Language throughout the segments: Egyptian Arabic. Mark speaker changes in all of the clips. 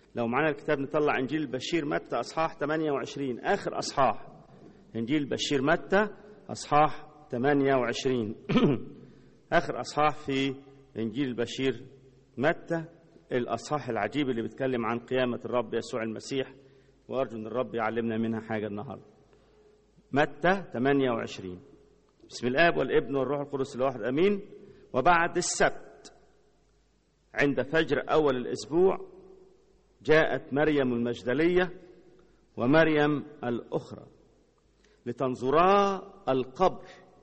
Speaker 1: لو معانا الكتاب نطلع انجيل بشير متى اصحاح 28 اخر اصحاح انجيل بشير متى اصحاح 28 اخر اصحاح في انجيل بشير متى الاصحاح العجيب اللي بيتكلم عن قيامه الرب يسوع المسيح وارجو ان الرب يعلمنا منها حاجه النهارده متى 28 بسم الاب والابن والروح القدس الواحد امين وبعد السبت عند فجر اول الاسبوع جاءت مريم المجدليه ومريم الاخرى لتنظرا القبر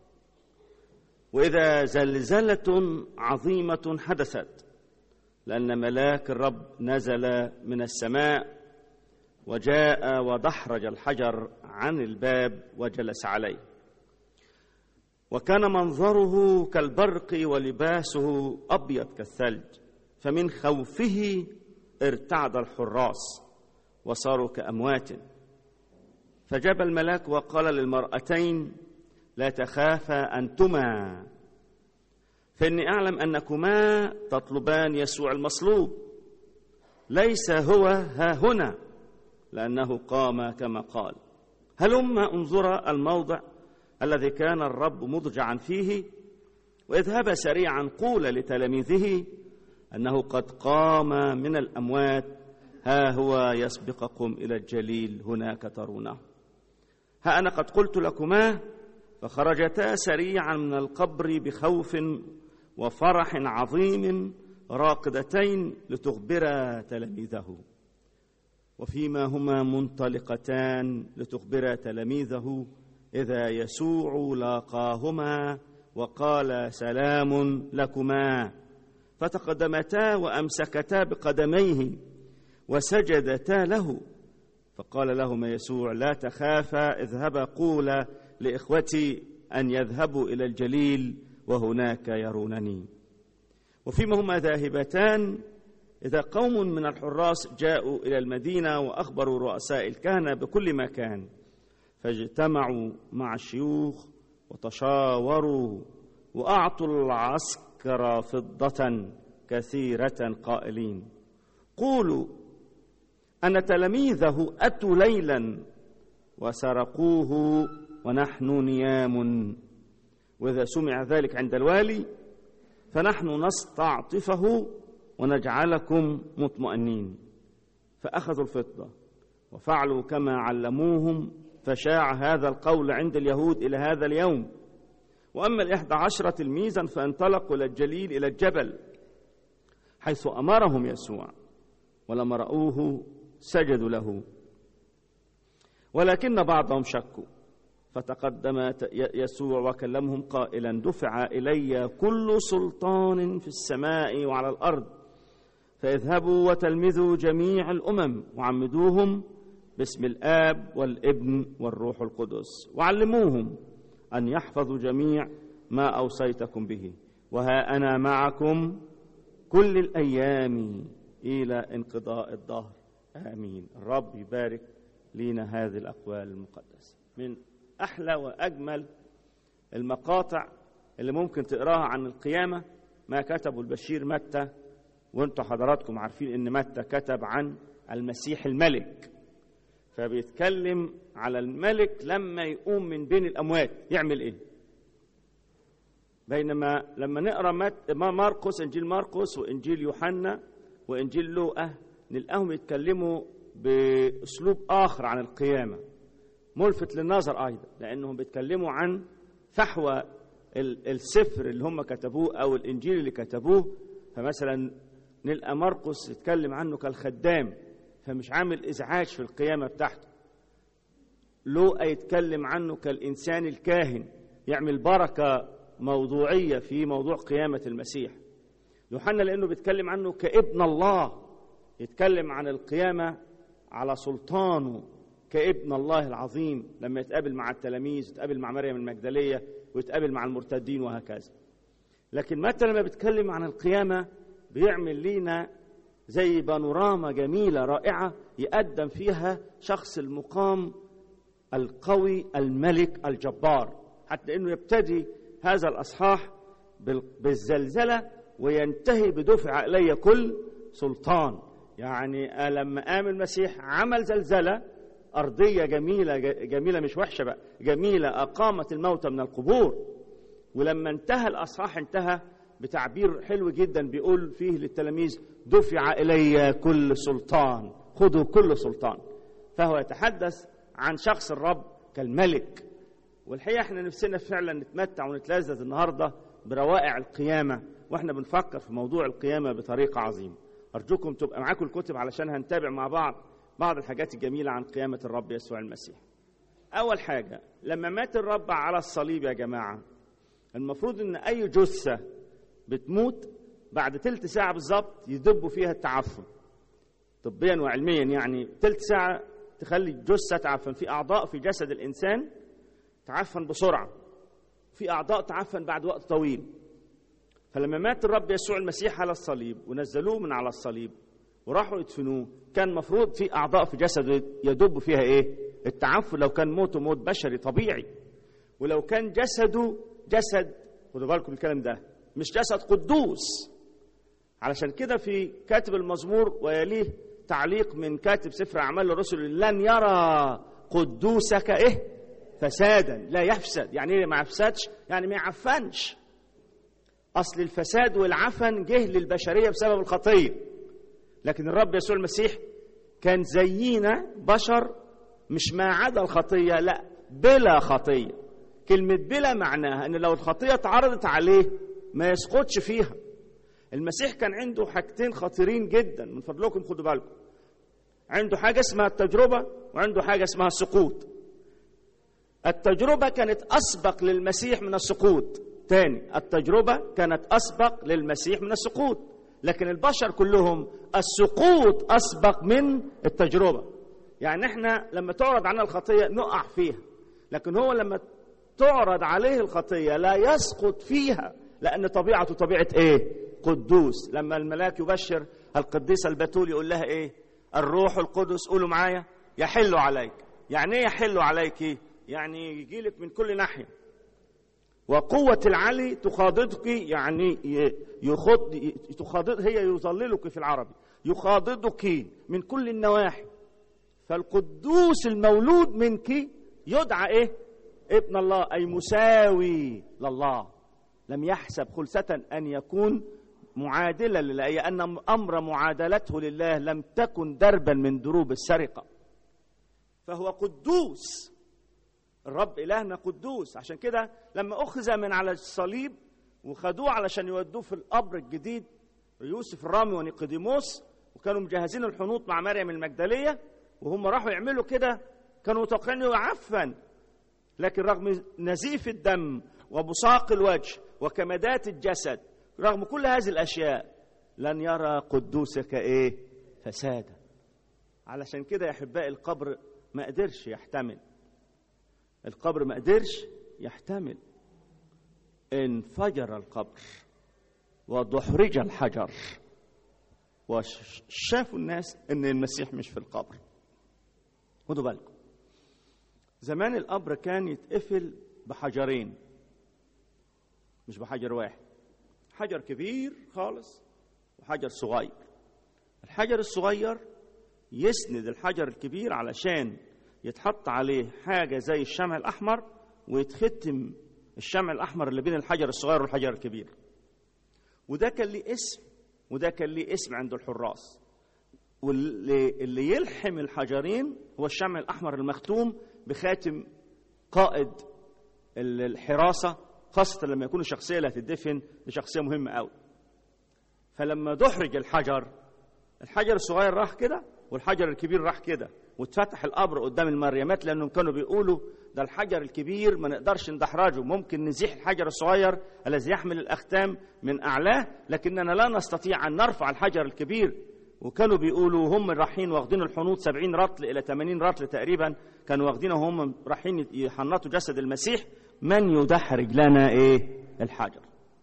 Speaker 1: واذا زلزله عظيمه حدثت لان ملاك الرب نزل من السماء وجاء ودحرج الحجر عن الباب وجلس عليه وكان منظره كالبرق ولباسه ابيض كالثلج فمن خوفه ارتعد الحراس وصاروا كاموات فجاب الملاك وقال للمرأتين لا تخافا أنتما فإني أعلم أنكما تطلبان يسوع المصلوب ليس هو ها هنا لأنه قام كما قال هلما انظرا الموضع الذي كان الرب مضجعا فيه واذهبا سريعا قول لتلاميذه أنه قد قام من الأموات ها هو يسبقكم إلى الجليل هناك ترونه ها أنا قد قلت لكما فخرجتا سريعا من القبر بخوف وفرح عظيم راقدتين لتخبرا تلاميذه وفيما هما منطلقتان لتخبرا تلاميذه اذا يسوع لاقاهما وقال سلام لكما فتقدمتا وامسكتا بقدميه وسجدتا له فقال لهما يسوع لا تخافا اذهبا قولا لاخوتي ان يذهبوا الى الجليل وهناك يرونني وفيما هما ذاهبتان اذا قوم من الحراس جاءوا الى المدينه واخبروا رؤساء الكهنه بكل ما كان فاجتمعوا مع الشيوخ وتشاوروا واعطوا العسكر فضه كثيره قائلين قولوا ان تلاميذه اتوا ليلا وسرقوه ونحن نيام واذا سمع ذلك عند الوالي فنحن نستعطفه ونجعلكم مطمئنين فاخذوا الفضه وفعلوا كما علموهم فشاع هذا القول عند اليهود الى هذا اليوم واما الاحدى عشره تلميذا فانطلقوا الى الجليل الى الجبل حيث امرهم يسوع ولما راوه سجدوا له ولكن بعضهم شكوا فتقدم يسوع وكلمهم قائلا دفع الي كل سلطان في السماء وعلى الارض فاذهبوا وتلمذوا جميع الامم وعمدوهم باسم الاب والابن والروح القدس وعلموهم ان يحفظوا جميع ما اوصيتكم به وها انا معكم كل الايام الى انقضاء الدهر امين الرب يبارك لينا هذه الاقوال المقدسه من احلى واجمل المقاطع اللي ممكن تقراها عن القيامه ما كتبه البشير متى وانتم حضراتكم عارفين ان متى كتب عن المسيح الملك فبيتكلم على الملك لما يقوم من بين الاموات يعمل ايه بينما لما نقرا مرقس انجيل مرقس وانجيل يوحنا وانجيل لوقا نلقاهم يتكلموا باسلوب اخر عن القيامه ملفت للنظر ايضا لانهم بيتكلموا عن فحوى السفر اللي هم كتبوه او الانجيل اللي كتبوه فمثلا نلقى مرقس يتكلم عنه كالخدام فمش عامل ازعاج في القيامه بتاعته لوقا يتكلم عنه كالانسان الكاهن يعمل بركه موضوعيه في موضوع قيامه المسيح يوحنا لانه بيتكلم عنه كابن الله يتكلم عن القيامه على سلطانه كابن الله العظيم لما يتقابل مع التلاميذ يتقابل مع مريم المجدليه ويتقابل مع المرتدين وهكذا لكن متى لما بيتكلم عن القيامه بيعمل لينا زي بانوراما جميله رائعه يقدم فيها شخص المقام القوي الملك الجبار حتى انه يبتدي هذا الاصحاح بالزلزله وينتهي بدفع الي كل سلطان يعني لما قام المسيح عمل زلزلة أرضية جميلة جميلة مش وحشة بقى جميلة أقامت الموتى من القبور ولما انتهى الأصحاح انتهى بتعبير حلو جدا بيقول فيه للتلاميذ دفع إلي كل سلطان خذوا كل سلطان فهو يتحدث عن شخص الرب كالملك والحقيقة احنا نفسنا فعلا نتمتع ونتلذذ النهاردة بروائع القيامة واحنا بنفكر في موضوع القيامة بطريقة عظيمة أرجوكم تبقى معاكم الكتب علشان هنتابع مع بعض بعض الحاجات الجميلة عن قيامة الرب يسوع المسيح أول حاجة لما مات الرب على الصليب يا جماعة المفروض ان اي جثه بتموت بعد تلت ساعه بالظبط يدبوا فيها التعفن طبيا وعلميا يعني تلت ساعه تخلي الجثه تعفن في اعضاء في جسد الانسان تعفن بسرعه في اعضاء تعفن بعد وقت طويل فلما مات الرب يسوع المسيح على الصليب ونزلوه من على الصليب وراحوا يدفنوه كان مفروض في اعضاء في جسده يدب فيها ايه التعفن لو كان موته موت بشري طبيعي ولو كان جسده جسد خدوا بالكم الكلام ده مش جسد قدوس علشان كده في كاتب المزمور ويليه تعليق من كاتب سفر اعمال الرسل لن يرى قدوسك ايه فسادا لا يفسد يعني ايه ما يفسدش يعني ما يعفنش اصل الفساد والعفن جه للبشريه بسبب الخطيه لكن الرب يسوع المسيح كان زينا بشر مش ما عدا الخطيه لا بلا خطيه كلمة بلا معناها إن لو الخطية اتعرضت عليه ما يسقطش فيها. المسيح كان عنده حاجتين خطيرين جدا من فضلكم خدوا بالكم. عنده حاجة اسمها التجربة وعنده حاجة اسمها السقوط. التجربة كانت أسبق للمسيح من السقوط. تاني التجربة كانت أسبق للمسيح من السقوط. لكن البشر كلهم السقوط أسبق من التجربة. يعني احنا لما تعرض علينا الخطية نقع فيها. لكن هو لما تعرض عليه الخطيه لا يسقط فيها لان طبيعته طبيعه ايه قدوس لما الملاك يبشر القديسه البتول يقول لها ايه الروح القدس قولوا معايا يحل عليك يعني ايه يحل عليك يعني يجي لك من كل ناحيه وقوة العلي تخاضدك يعني يخض تخاضد هي يظللك في العربي يخاضدك من كل النواحي فالقدوس المولود منك يدعى ايه ابن الله أي مساوي لله لم يحسب خلسة أن يكون معادلا لله أي أن أمر معادلته لله لم تكن دربا من دروب السرقة فهو قدوس الرب إلهنا قدوس عشان كده لما أخذ من على الصليب وخدوه علشان يودوه في القبر الجديد يوسف الرامي ونيقوديموس وكانوا مجهزين الحنوط مع مريم المجدلية وهم راحوا يعملوا كده كانوا متوقعين يعفن لكن رغم نزيف الدم وبصاق الوجه وكمدات الجسد رغم كل هذه الاشياء لن يرى قدوسك ايه فسادا علشان كده يا احبائي القبر ما قدرش يحتمل القبر ما قدرش يحتمل انفجر القبر ودحرج الحجر وشافوا الناس ان المسيح مش في القبر خدوا بالكم زمان القبر كان يتقفل بحجرين مش بحجر واحد حجر كبير خالص وحجر صغير الحجر الصغير يسند الحجر الكبير علشان يتحط عليه حاجة زي الشمع الأحمر ويتختم الشمع الأحمر اللي بين الحجر الصغير والحجر الكبير وده كان ليه اسم وده كان ليه اسم عند الحراس واللي اللي يلحم الحجرين هو الشمع الأحمر المختوم بخاتم قائد الحراسة خاصة لما يكون الشخصية اللي هتدفن دي شخصية مهمة قوي فلما دحرج الحجر الحجر الصغير راح كده والحجر الكبير راح كده واتفتح القبر قدام المريمات لانهم كانوا بيقولوا ده الحجر الكبير ما نقدرش ندحرجه ممكن نزيح الحجر الصغير الذي يحمل الاختام من اعلاه لكننا لا نستطيع ان نرفع الحجر الكبير وكانوا بيقولوا هم رايحين واخدين الحنوط 70 رطل الى 80 رطل تقريبا كانوا واخدينه وهم رايحين يحنطوا جسد المسيح من يدحرج لنا ايه الحجر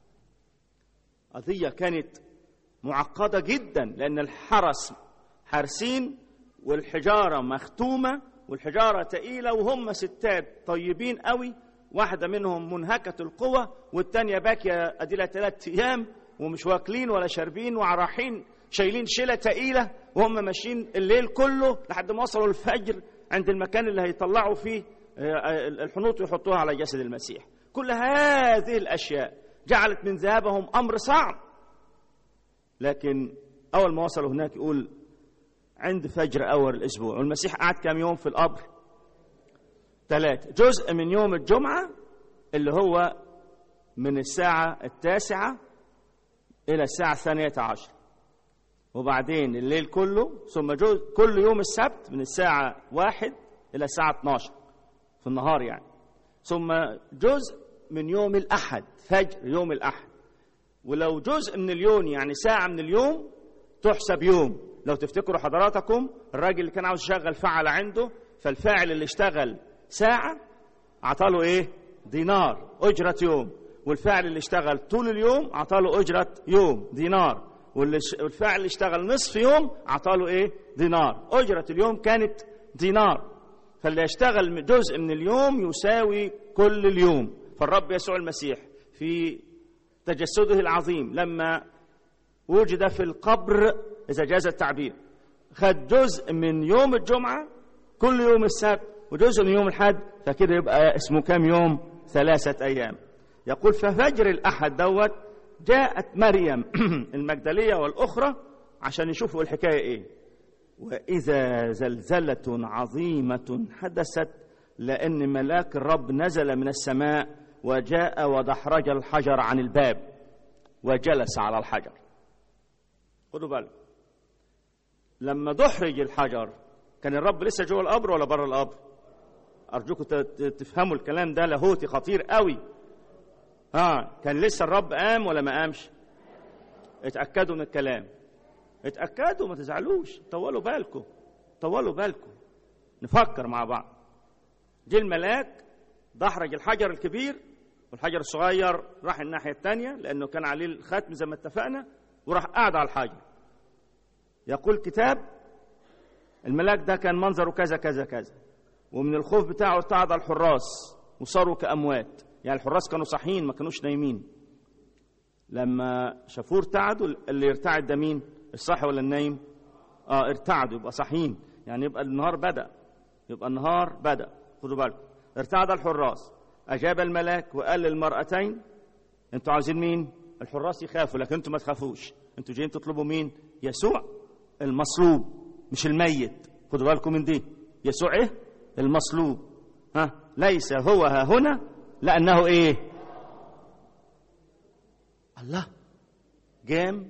Speaker 1: قضيه كانت معقده جدا لان الحرس حارسين والحجاره مختومه والحجاره تقيله وهم ستات طيبين قوي واحده منهم منهكه القوه والتانيه باكيه ادي لها ثلاث ايام ومش واكلين ولا شاربين ورايحين شايلين شيلة تقيلة وهم ماشيين الليل كله لحد ما وصلوا الفجر عند المكان اللي هيطلعوا فيه آه، الحنوط ويحطوها على جسد المسيح كل هذه الأشياء جعلت من ذهابهم أمر صعب لكن أول ما وصلوا هناك يقول عند فجر أول الأسبوع والمسيح قعد كم يوم في القبر ثلاثة جزء من يوم الجمعة اللي هو من الساعة التاسعة إلى الساعة الثانية عشر وبعدين الليل كله ثم جزء كل يوم السبت من الساعة واحد إلى الساعة 12 في النهار يعني ثم جزء من يوم الأحد فجر يوم الأحد ولو جزء من اليوم يعني ساعة من اليوم تحسب يوم لو تفتكروا حضراتكم الراجل اللي كان عاوز يشغل فعل عنده فالفاعل اللي اشتغل ساعة عطاله ايه دينار أجرة يوم والفاعل اللي اشتغل طول اليوم عطاله أجرة يوم دينار والفاعل اللي اشتغل نصف يوم عطاله ايه دينار أجرة اليوم كانت دينار فاللي يشتغل جزء من اليوم يساوي كل اليوم فالرب يسوع المسيح في تجسده العظيم لما وجد في القبر إذا جاز التعبير خد جزء من يوم الجمعة كل يوم السبت وجزء من يوم الحد فكده يبقى اسمه كام يوم ثلاثة أيام يقول ففجر الأحد دوت جاءت مريم المجدلية والأخرى عشان يشوفوا الحكاية إيه وإذا زلزلة عظيمة حدثت لأن ملاك الرب نزل من السماء وجاء ودحرج الحجر عن الباب وجلس على الحجر خدوا بالك لما دحرج الحجر كان الرب لسه جوه القبر ولا بره القبر ارجوكم تفهموا الكلام ده لاهوتي خطير قوي ها كان لسه الرب قام ولا ما قامش اتاكدوا من الكلام اتاكدوا ما تزعلوش طولوا بالكم طولوا بالكم نفكر مع بعض جه الملاك دحرج الحجر الكبير والحجر الصغير راح الناحيه الثانيه لانه كان عليه الختم زي ما اتفقنا وراح قاعد على الحجر يقول كتاب الملاك ده كان منظره كذا كذا كذا ومن الخوف بتاعه ارتعد الحراس وصاروا كأموات يعني الحراس كانوا صاحيين ما كانوش نايمين لما شافوه ارتعدوا اللي يرتعد ده مين الصاحي ولا النايم اه ارتعدوا يبقى صاحيين يعني يبقى النهار بدأ يبقى النهار بدأ خدوا بالكم ارتعد الحراس أجاب الملاك وقال للمرأتين انتوا عاوزين مين الحراس يخافوا لكن انتوا ما تخافوش انتوا جايين تطلبوا مين يسوع المصلوب مش الميت خدوا بالكم من دي يسوع ايه المصلوب ها ليس هو ها هنا لانه ايه الله جام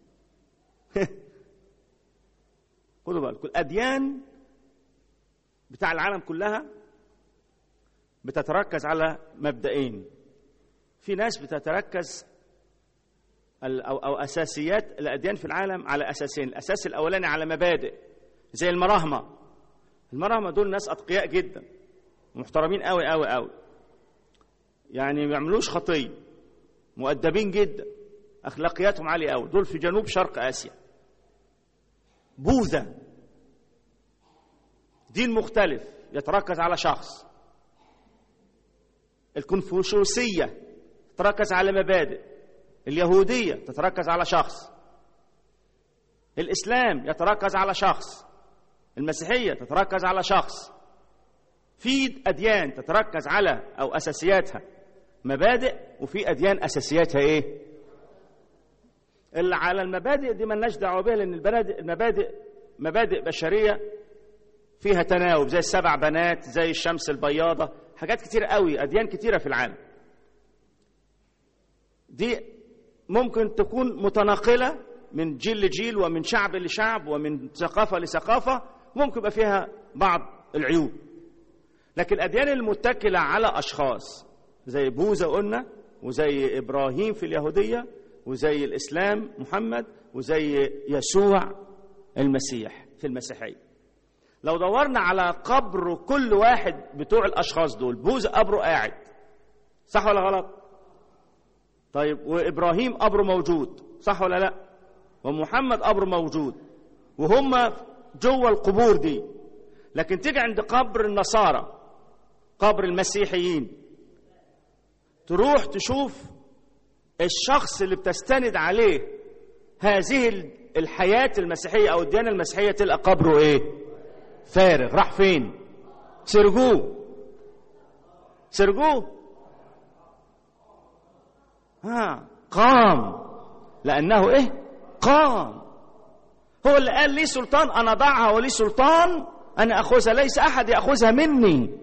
Speaker 1: خدوا بالكم الاديان بتاع العالم كلها بتتركز على مبدئين في ناس بتتركز أو, أو أساسيات الأديان في العالم على أساسين الأساس الأولاني على مبادئ زي المراهمة المراهمة دول ناس أتقياء جدا محترمين قوي قوي قوي يعني ما يعملوش خطية مؤدبين جدا أخلاقياتهم عالية قوي دول في جنوب شرق آسيا بوذا دين مختلف يتركز على شخص الكونفوشيوسية تتركز على مبادئ اليهودية تتركز على شخص الإسلام يتركز على شخص المسيحية تتركز على شخص في أديان تتركز على أو أساسياتها مبادئ وفي أديان أساسياتها إيه؟ اللي على المبادئ دي ملناش دعوة بيها لأن المبادئ المبادئ مبادئ بشرية فيها تناوب زي السبع بنات زي الشمس البياضة حاجات كتير قوي أديان كتيرة في العالم دي ممكن تكون متناقلة من جيل لجيل ومن شعب لشعب ومن ثقافة لثقافة ممكن يبقى فيها بعض العيوب لكن الأديان المتكلة على أشخاص زي بوذا قلنا وزي إبراهيم في اليهودية وزي الإسلام محمد وزي يسوع المسيح في المسيحية لو دورنا على قبر كل واحد بتوع الأشخاص دول بوذا قبره قاعد صح ولا غلط طيب وإبراهيم قبره موجود صح ولا لا ومحمد قبره موجود وهم جوه القبور دي لكن تيجي عند قبر النصارى قبر المسيحيين تروح تشوف الشخص اللي بتستند عليه هذه الحياة المسيحية أو الديانة المسيحية تلقى قبره إيه؟ فارغ راح فين؟ سرجوه سرجوه ها قام لأنه إيه؟ قام هو اللي قال لي سلطان أنا ضعها ولي سلطان أنا أخذها ليس أحد يأخذها مني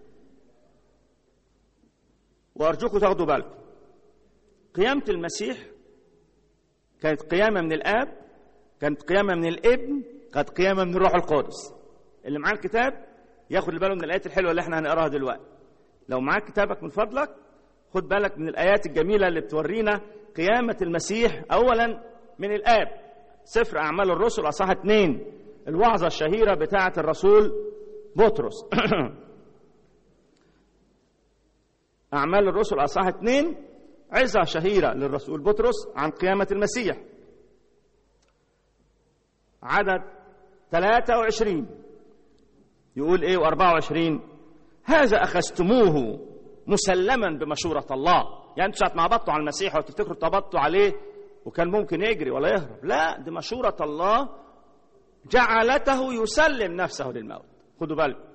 Speaker 1: وأرجوكم تاخدوا بالكم قيامة المسيح كانت قيامة من الآب كانت قيامة من الابن كانت قيامة من الروح القدس اللي معاه الكتاب ياخد باله من الآيات الحلوة اللي احنا هنقراها دلوقتي لو معاك كتابك من فضلك خد بالك من الآيات الجميلة اللي بتورينا قيامة المسيح أولا من الآب سفر أعمال الرسل أصحاح اتنين الوعظة الشهيرة بتاعة الرسول بطرس أعمال الرسل أصحاح اتنين عظة شهيرة للرسول بطرس عن قيامة المسيح عدد 23 يقول ايه و24 هذا اخذتموه مسلما بمشورة الله يعني انتوا ساعة ما هبطتوا على المسيح وتفتكروا تبطوا عليه وكان ممكن يجري ولا يهرب لا دي مشورة الله جعلته يسلم نفسه للموت خدوا بالكم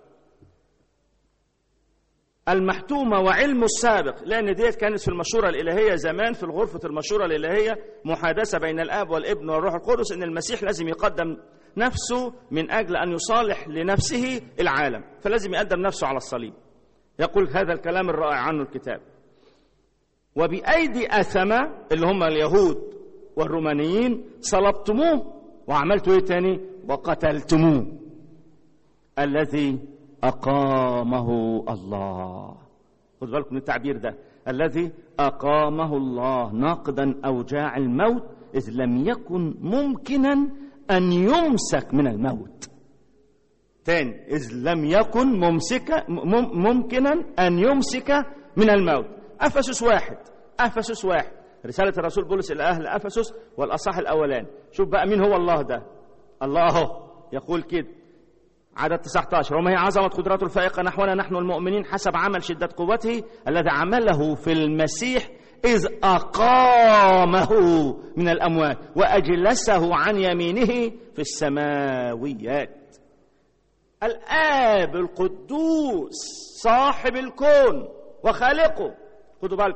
Speaker 1: المحتومة وعلمه السابق لأن ديت كانت في المشورة الإلهية زمان في الغرفة المشورة الإلهية محادثة بين الآب والابن والروح القدس إن المسيح لازم يقدم نفسه من أجل أن يصالح لنفسه العالم فلازم يقدم نفسه على الصليب يقول هذا الكلام الرائع عنه الكتاب وبأيدي أثمة اللي هم اليهود والرومانيين صلبتموه وعملتوا ايه تاني وقتلتموه الذي أقامه الله خد بالكم من التعبير ده الذي أقامه الله ناقضا أوجاع الموت إذ لم يكن ممكنا أن يمسك من الموت تاني إذ لم يكن ممسك ممكنا أن يمسك من الموت أفسس واحد أفسس واحد رسالة الرسول بولس إلى أهل أفسس والأصح الأولان شوف بقى مين هو الله ده الله أهو يقول كده عدد 19 وما هي عظمة قدراته الفائقة نحونا نحن المؤمنين حسب عمل شدة قوته الذي عمله في المسيح إذ أقامه من الأموات وأجلسه عن يمينه في السماويات الآب القدوس صاحب الكون وخالقه خدوا بالكم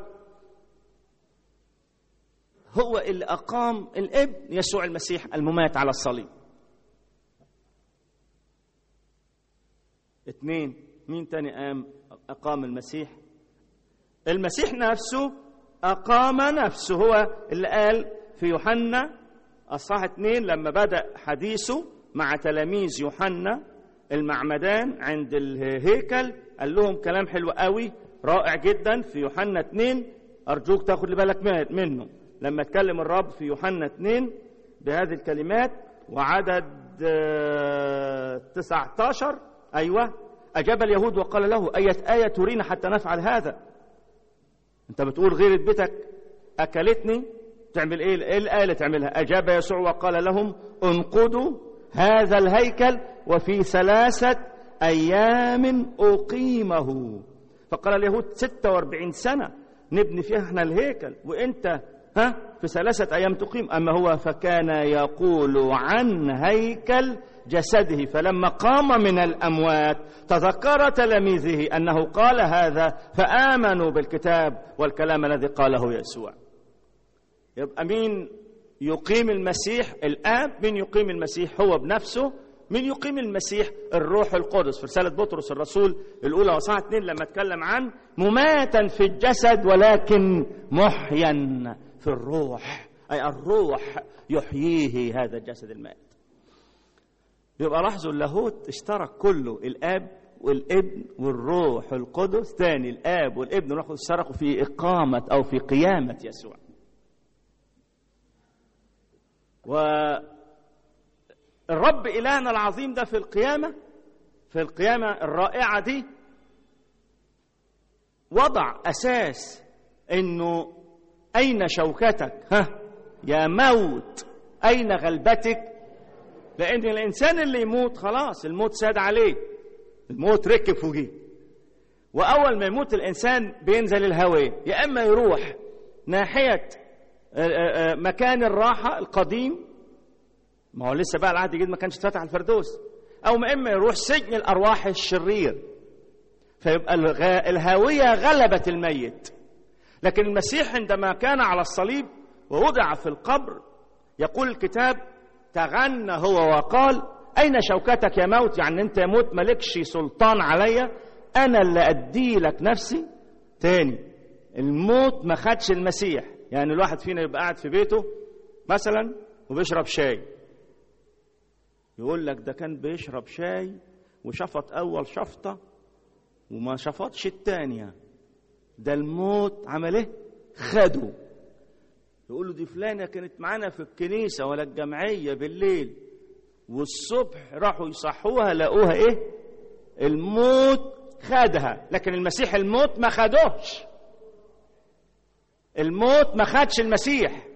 Speaker 1: هو اللي أقام الابن يسوع المسيح الممات على الصليب اثنين مين تاني قام أقام المسيح المسيح نفسه أقام نفسه هو اللي قال في يوحنا أصحاح اثنين لما بدأ حديثه مع تلاميذ يوحنا المعمدان عند الهيكل قال لهم كلام حلو قوي رائع جدا في يوحنا اثنين أرجوك تاخد بالك منه لما اتكلم الرب في يوحنا اثنين بهذه الكلمات وعدد 19 أيوة أجاب اليهود وقال له أية آية ترينا حتى نفعل هذا أنت بتقول غيرة بيتك أكلتني تعمل إيه إيه الآية اللي تعملها أجاب يسوع وقال لهم انقضوا هذا الهيكل وفي ثلاثة أيام أقيمه فقال اليهود 46 سنة نبني فيها احنا الهيكل وانت ها في ثلاثة أيام تقيم أما هو فكان يقول عن هيكل جسده فلما قام من الأموات تذكر تلاميذه أنه قال هذا فآمنوا بالكتاب والكلام الذي قاله يسوع يبقى مين يقيم المسيح الآب مين يقيم المسيح هو بنفسه مين يقيم المسيح الروح القدس في رسالة بطرس الرسول الأولى وصحة اثنين لما اتكلم عن مماتا في الجسد ولكن محيا في الروح أي الروح يحييه هذا الجسد المائت يبقى لاحظوا اللاهوت اشترك كله الاب والابن والروح القدس ثاني الاب والابن والروح القدس اشتركوا في اقامه او في قيامه يسوع والرب الهنا العظيم ده في القيامه في القيامه الرائعه دي وضع اساس انه اين شوكتك ها يا موت اين غلبتك لأن الإنسان اللي يموت خلاص الموت ساد عليه الموت ركب فوقيه وأول ما يموت الإنسان بينزل الهواء يا إما يروح ناحية مكان الراحة القديم ما هو لسه بقى العهد الجديد ما كانش اتفتح الفردوس او ما اما يروح سجن الارواح الشرير فيبقى الغ- الهاويه غلبت الميت لكن المسيح عندما كان على الصليب ووضع في القبر يقول الكتاب تغنى هو وقال اين شوكتك يا موت يعني انت يا موت مالكش سلطان عليا انا اللي ادي لك نفسي تاني الموت ما خدش المسيح يعني الواحد فينا يبقى قاعد في بيته مثلا وبيشرب شاي يقول لك ده كان بيشرب شاي وشفط اول شفطه وما شفطش التانيه ده الموت عمل ايه خده يقول له دي فلانه كانت معانا في الكنيسه ولا الجمعيه بالليل والصبح راحوا يصحوها لقوها ايه الموت خدها لكن المسيح الموت ما خدوش الموت ما خدش المسيح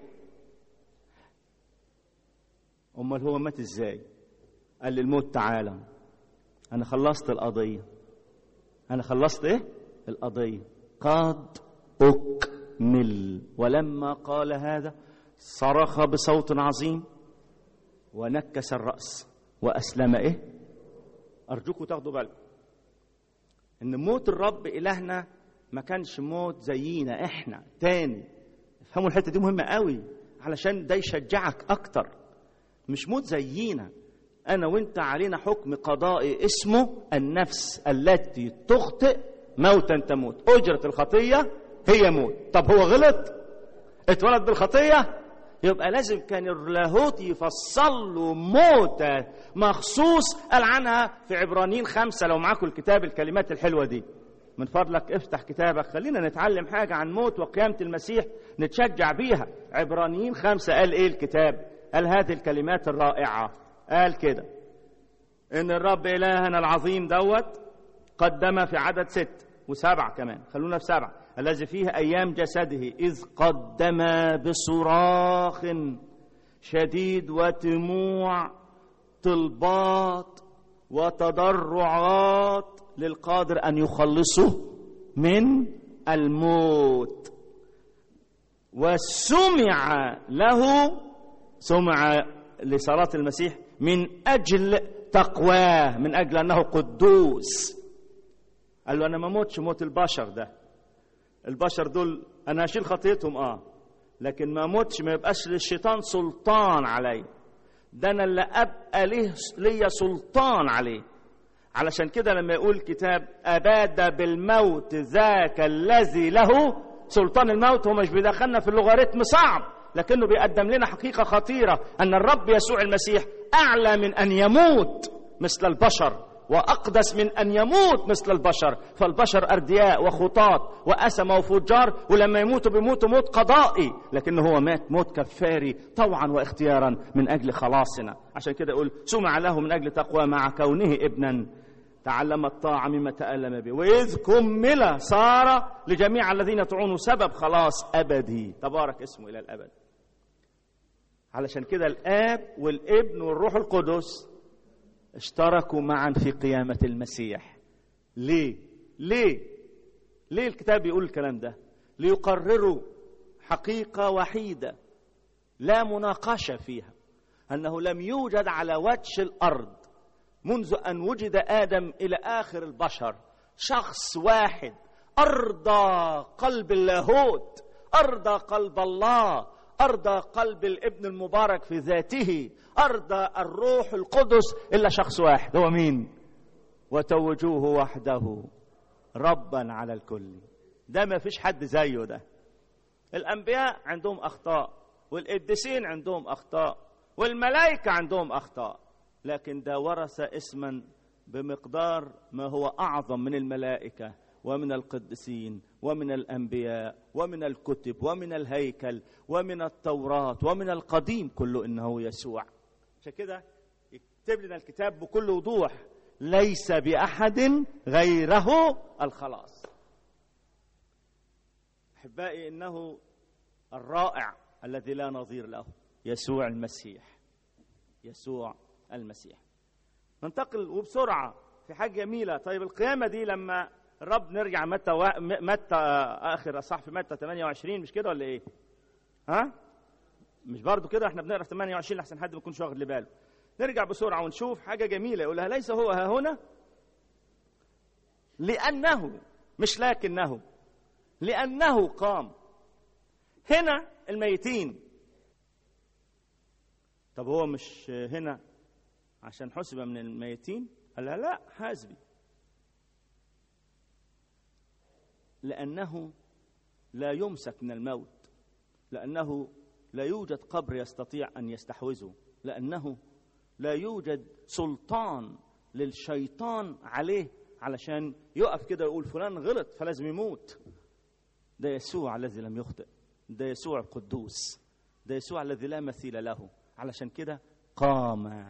Speaker 1: امال هو مات ازاي قال للموت تعالى انا خلصت القضيه انا خلصت ايه القضيه قد اكمل ولما قال هذا صرخ بصوت عظيم ونكس الراس واسلم ايه ارجوكم تاخدوا بالكم ان موت الرب الهنا ما كانش موت زينا احنا تاني افهموا الحته دي مهمه قوي علشان ده يشجعك اكتر مش موت زينا انا وانت علينا حكم قضائي اسمه النفس التي تخطئ موتا تموت اجره الخطيه هي موت طب هو غلط اتولد بالخطيه يبقى لازم كان اللاهوت يفصل له موتة مخصوص قال عنها في عبرانيين خمسة لو معاكم الكتاب الكلمات الحلوة دي من فضلك افتح كتابك خلينا نتعلم حاجة عن موت وقيامة المسيح نتشجع بيها عبرانيين خمسة قال ايه الكتاب قال هذه الكلمات الرائعة قال كده ان الرب الهنا العظيم دوت قدم في عدد ست وسبعة كمان خلونا في سبعة الذي فيه أيام جسده إذ قدم بصراخ شديد وتموع طلبات وتضرعات للقادر أن يخلصه من الموت وسمع له سمع لصلاة المسيح من أجل تقواه من أجل أنه قدوس قال له أنا ما موتش موت البشر ده البشر دول أنا هشيل خطيتهم آه لكن ما موتش ما يبقاش للشيطان سلطان علي ده أنا اللي أبقى ليه ليا سلطان عليه علشان كده لما يقول الكتاب أباد بالموت ذاك الذي له سلطان الموت هو مش بيدخلنا في اللوغاريتم صعب لكنه بيقدم لنا حقيقة خطيرة أن الرب يسوع المسيح أعلى من أن يموت مثل البشر وأقدس من أن يموت مثل البشر فالبشر أردياء وخطاط وأسمة وفجار ولما يموتوا بيموتوا موت قضائي لكنه هو مات موت كفاري طوعا واختيارا من أجل خلاصنا عشان كده يقول سمع له من أجل تقوى مع كونه ابنا تعلم الطاعة مما تألم به وإذ كمل صار لجميع الذين يطيعونه سبب خلاص أبدي تبارك اسمه إلى الأبد علشان كده الآب والابن والروح القدس اشتركوا معا في قيامة المسيح ليه؟ ليه؟ ليه الكتاب بيقول الكلام ده؟ ليقرروا حقيقة وحيدة لا مناقشة فيها أنه لم يوجد على وجه الأرض منذ أن وجد آدم إلى آخر البشر شخص واحد أرضى قلب اللاهوت أرضى قلب الله أرضى قلب الابن المبارك في ذاته أرضى الروح القدس إلا شخص واحد هو مين وتوجوه وحده ربا على الكل ده ما فيش حد زيه ده الأنبياء عندهم أخطاء والقديسين عندهم أخطاء والملائكة عندهم أخطاء لكن ده ورث اسما بمقدار ما هو أعظم من الملائكة ومن القديسين ومن الانبياء ومن الكتب ومن الهيكل ومن التوراه ومن القديم كله انه يسوع عشان كده يكتب لنا الكتاب بكل وضوح ليس باحد غيره الخلاص احبائي انه الرائع الذي لا نظير له يسوع المسيح يسوع المسيح ننتقل وبسرعه في حاجه جميله طيب القيامه دي لما الرب نرجع متى و... متى اخر اصح في متى 28 مش كده ولا ايه؟ ها؟ مش برضو كده احنا بنقرا 28 لحسن حد ما يكونش واخد باله نرجع بسرعه ونشوف حاجه جميله يقولها ليس هو ها هنا لانه مش لكنه لانه قام هنا الميتين طب هو مش هنا عشان حسب من الميتين قال لا لا حاسبي لأنه لا يمسك من الموت لأنه لا يوجد قبر يستطيع أن يستحوذه لأنه لا يوجد سلطان للشيطان عليه علشان يقف كده ويقول فلان غلط فلازم يموت ده يسوع الذي لم يخطئ ده يسوع القدوس ده يسوع الذي لا مثيل له علشان كده قام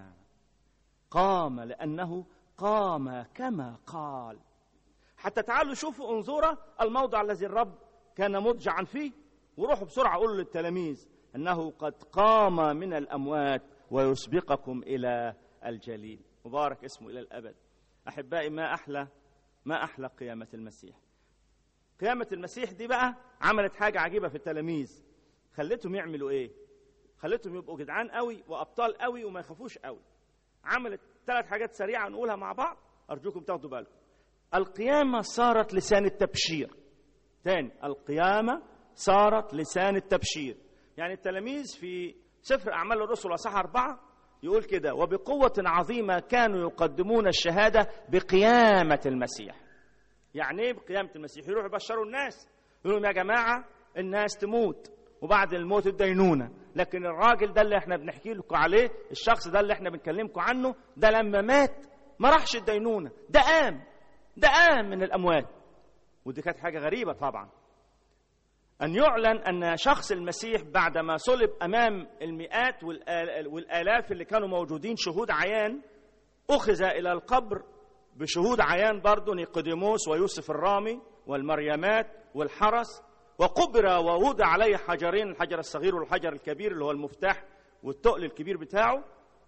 Speaker 1: قام لأنه قام كما قال حتى تعالوا شوفوا انظروا الموضع الذي الرب كان مضجعا فيه وروحوا بسرعة قولوا للتلاميذ أنه قد قام من الأموات ويسبقكم إلى الجليل مبارك اسمه إلى الأبد أحبائي ما أحلى ما أحلى قيامة المسيح قيامة المسيح دي بقى عملت حاجة عجيبة في التلاميذ خلتهم يعملوا إيه خلتهم يبقوا جدعان قوي وأبطال قوي وما يخافوش قوي عملت ثلاث حاجات سريعة نقولها مع بعض أرجوكم تاخدوا بالكم القيامة صارت لسان التبشير تاني القيامة صارت لسان التبشير يعني التلاميذ في سفر أعمال الرسل وصح أربعة يقول كده وبقوة عظيمة كانوا يقدمون الشهادة بقيامة المسيح يعني ايه بقيامة المسيح يروحوا يبشروا الناس يقولوا يا جماعة الناس تموت وبعد الموت الدينونة لكن الراجل ده اللي احنا بنحكي لكم عليه الشخص ده اللي احنا بنكلمكم عنه ده لما مات ما راحش الدينونة ده قام ده قام من الأموات ودي كانت حاجة غريبة طبعا أن يعلن أن شخص المسيح بعدما صلب أمام المئات والآلاف اللي كانوا موجودين شهود عيان أخذ إلى القبر بشهود عيان برضه نيقوديموس ويوسف الرامي والمريمات والحرس وقبر ووضع عليه حجرين الحجر الصغير والحجر الكبير اللي هو المفتاح والتقل الكبير بتاعه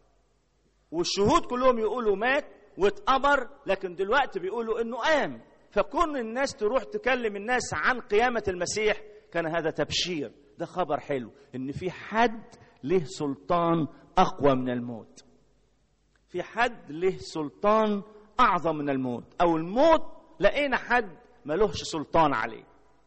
Speaker 1: والشهود كلهم يقولوا مات واتقبر لكن دلوقتي بيقولوا انه قام فكون الناس تروح تكلم الناس عن قيامة المسيح كان هذا تبشير ده خبر حلو ان في حد له سلطان اقوى من الموت في حد له سلطان اعظم من الموت او الموت لقينا حد ملوش سلطان عليه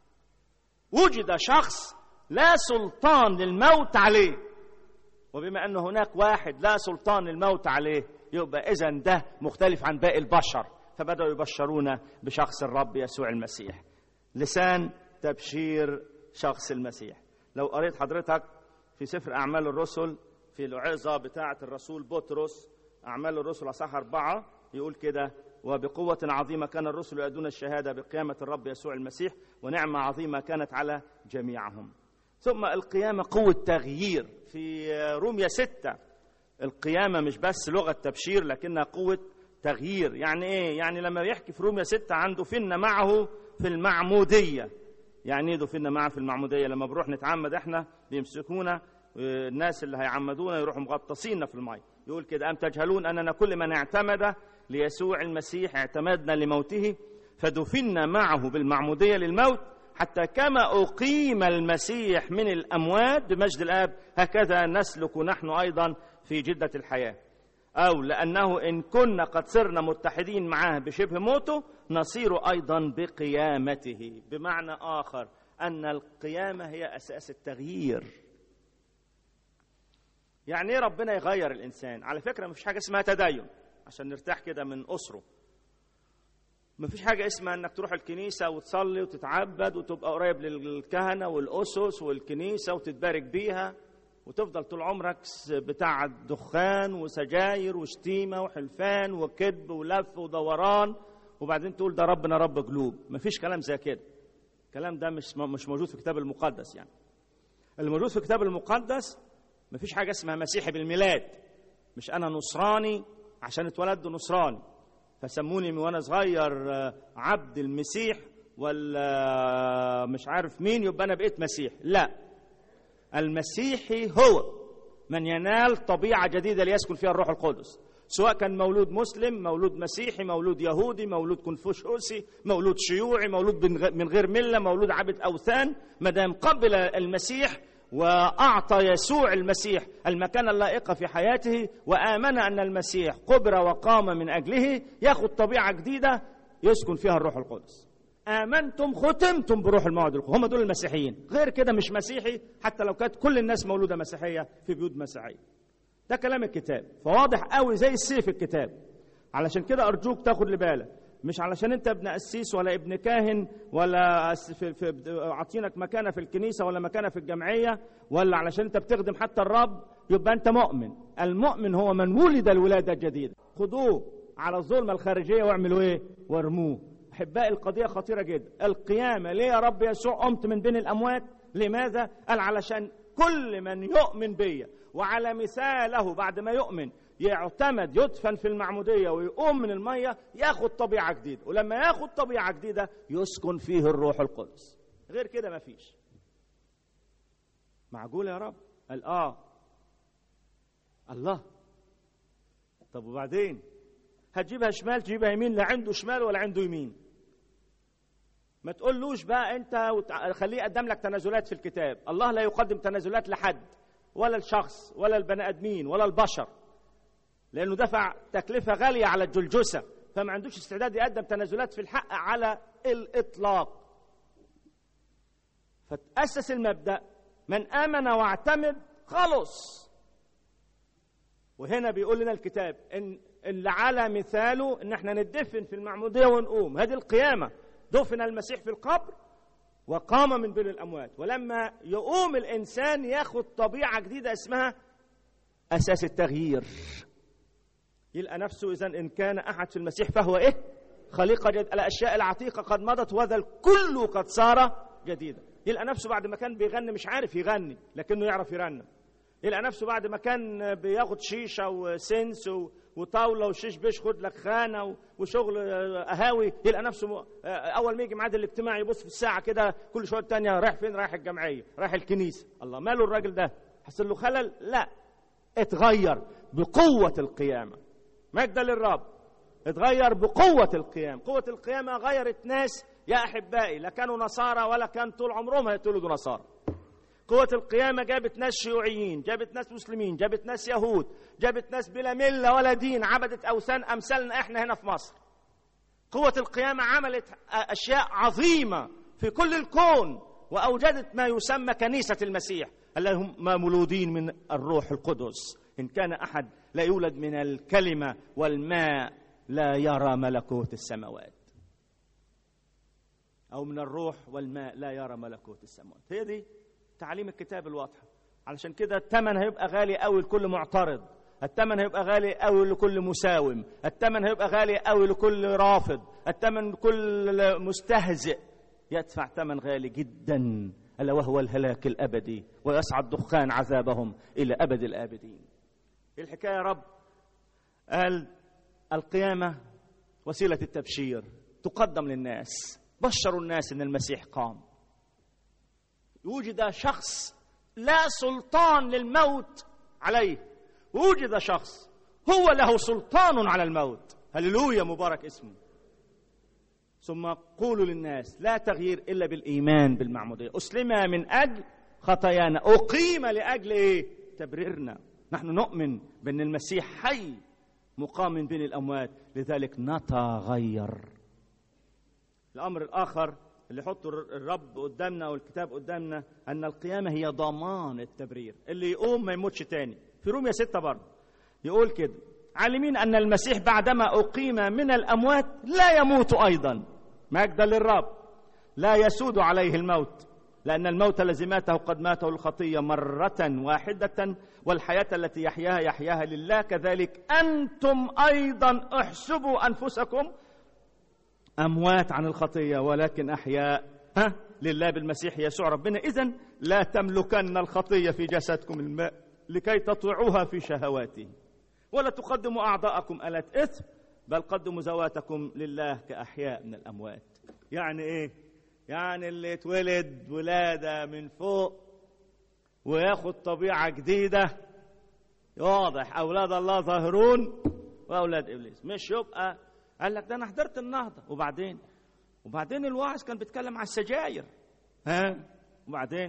Speaker 1: وجد شخص لا سلطان للموت عليه وبما أن هناك واحد لا سلطان للموت عليه يبقى إذا ده مختلف عن باقي البشر فبدأوا يبشرونا بشخص الرب يسوع المسيح لسان تبشير شخص المسيح لو قريت حضرتك في سفر أعمال الرسل في العظة بتاعة الرسول بطرس أعمال الرسل أصح أربعة يقول كده وبقوة عظيمة كان الرسل يؤدون الشهادة بقيامة الرب يسوع المسيح ونعمة عظيمة كانت على جميعهم ثم القيامة قوة تغيير في روميا ستة القيامة مش بس لغة تبشير لكنها قوة تغيير يعني ايه يعني لما يحكي في روميا ستة عنده فينا معه في المعمودية يعني ايه دفنا معه في المعمودية لما بنروح نتعمد احنا بيمسكونا الناس اللي هيعمدونا يروحوا مغطسيننا في الماء يقول كده أم تجهلون أننا كل من اعتمد ليسوع المسيح اعتمدنا لموته فدفنا معه بالمعمودية للموت حتى كما أقيم المسيح من الأموات بمجد الآب هكذا نسلك نحن أيضا في جدة الحياة أو لأنه إن كنا قد صرنا متحدين معه بشبه موته نصير أيضا بقيامته بمعنى آخر أن القيامة هي أساس التغيير يعني ايه ربنا يغير الانسان على فكره مفيش حاجه اسمها تدين عشان نرتاح كده من اسره مفيش حاجه اسمها انك تروح الكنيسه وتصلي وتتعبد وتبقى قريب للكهنه والاسس والكنيسه وتتبارك بيها وتفضل طول عمرك بتاع دخان وسجاير وشتيمه وحلفان وكذب ولف ودوران وبعدين تقول ده ربنا رب قلوب مفيش كلام زي كده الكلام ده مش مش موجود في الكتاب المقدس يعني الموجود في الكتاب المقدس مفيش حاجة اسمها مسيحي بالميلاد مش أنا نصراني عشان اتولدت نصراني فسموني من وأنا صغير عبد المسيح ولا مش عارف مين يبقى أنا بقيت مسيح لا المسيحي هو من ينال طبيعة جديدة ليسكن فيها الروح القدس سواء كان مولود مسلم مولود مسيحي مولود يهودي مولود كونفوشيوسي مولود شيوعي مولود من غير ملة مولود عبد أوثان ما دام قبل المسيح واعطى يسوع المسيح المكانه اللائقه في حياته وامن ان المسيح قبر وقام من اجله ياخذ طبيعه جديده يسكن فيها الروح القدس امنتم ختمتم بروح الموعد القدس هم دول المسيحيين غير كده مش مسيحي حتى لو كانت كل الناس مولوده مسيحيه في بيوت مسيحيه ده كلام الكتاب فواضح قوي زي السيف الكتاب علشان كده ارجوك تاخد لبالك مش علشان انت ابن قسيس ولا ابن كاهن ولا في في عاطينك مكانه في الكنيسه ولا مكانه في الجمعيه ولا علشان انت بتخدم حتى الرب يبقى انت مؤمن المؤمن هو من ولد الولاده الجديده خدوه على الظلمه الخارجيه واعملوا ايه وارموه احبائي القضيه خطيره جدا القيامه ليه يا رب يسوع قمت من بين الاموات لماذا قال علشان كل من يؤمن بيا وعلى مثاله بعد ما يؤمن يعتمد يدفن في المعمودية ويقوم من المية ياخد طبيعة جديدة ولما ياخد طبيعة جديدة يسكن فيه الروح القدس غير كده مفيش معقول يا رب قال اه الله طب وبعدين هتجيبها شمال تجيبها يمين لا عنده شمال ولا عنده يمين ما تقولوش بقى انت خليه يقدم لك تنازلات في الكتاب الله لا يقدم تنازلات لحد ولا الشخص ولا البني ادمين ولا البشر لانه دفع تكلفه غاليه على الجلجسه فما عندوش استعداد يقدم تنازلات في الحق على الاطلاق فتاسس المبدا من امن واعتمد خلص وهنا بيقول لنا الكتاب ان اللي على مثاله ان احنا ندفن في المعموديه ونقوم هذه القيامه دفن المسيح في القبر وقام من بين الاموات ولما يقوم الانسان ياخد طبيعه جديده اسمها اساس التغيير يلقى نفسه اذا ان كان احد في المسيح فهو ايه خليقه جديده الاشياء العتيقه قد مضت وذا الكل قد صار جديدا يلقى نفسه بعد ما كان بيغني مش عارف يغني لكنه يعرف يرنم يلقى نفسه بعد ما كان بياخد شيشه وسنس وطاوله وشيش بيش خد لك خانه وشغل قهاوي يلقى نفسه اول ما يجي ميعاد الاجتماع يبص في الساعه كده كل شويه تانية رايح فين رايح الجمعيه رايح الكنيسه الله ماله الراجل ده حصل له خلل لا اتغير بقوه القيامه مجد للرب اتغير بقوه القيام قوه القيامه غيرت ناس يا احبائي لا كانوا نصارى ولا كان طول عمرهم هيتولدوا نصارى قوة القيامة جابت ناس شيوعيين جابت ناس مسلمين جابت ناس يهود جابت ناس بلا ملة ولا دين عبدت أوثان أمثالنا إحنا هنا في مصر قوة القيامة عملت أشياء عظيمة في كل الكون وأوجدت ما يسمى كنيسة المسيح الذين هم مولودين من الروح القدس إن كان أحد لا يولد من الكلمة والماء لا يرى ملكوت السماوات أو من الروح والماء لا يرى ملكوت السماوات هي دي تعاليم الكتاب الواضحه علشان كده الثمن هيبقى غالي قوي لكل معترض الثمن هيبقى غالي قوي لكل مساوم الثمن هيبقى غالي قوي لكل رافض الثمن كل مستهزئ يدفع ثمن غالي جدا الا وهو الهلاك الابدي ويصعد دخان عذابهم الى ابد الابدين الحكايه يا رب قال القيامه وسيله التبشير تقدم للناس بشروا الناس ان المسيح قام وجد شخص لا سلطان للموت عليه وجد شخص هو له سلطان على الموت هللويا مبارك اسمه ثم قولوا للناس لا تغيير الا بالايمان بالمعموديه اسلم من اجل خطايانا اقيم لاجل ايه تبريرنا نحن نؤمن بان المسيح حي مقام من بين الاموات لذلك نتغير الامر الاخر اللي يحطوا الرب قدامنا والكتاب قدامنا ان القيامه هي ضمان التبرير اللي يقوم ما يموتش تاني في روميا ستة برضه يقول كده عالمين ان المسيح بعدما اقيم من الاموات لا يموت ايضا مجدا للرب لا يسود عليه الموت لان الموت الذي ماته قد ماته الخطيه مره واحده والحياه التي يحياها يحياها لله كذلك انتم ايضا احسبوا انفسكم اموات عن الخطيه ولكن احياء ها لله بالمسيح يسوع ربنا اذا لا تملكن الخطيه في جسدكم الماء لكي تطيعوها في شهواته ولا تقدموا اعضاءكم الات اثم بل قدموا ذواتكم لله كاحياء من الاموات يعني ايه يعني اللي اتولد ولاده من فوق وياخد طبيعه جديده واضح اولاد الله ظاهرون واولاد ابليس مش يبقى قال لك ده انا حضرت النهضه وبعدين وبعدين الواعظ كان بيتكلم على السجاير ها وبعدين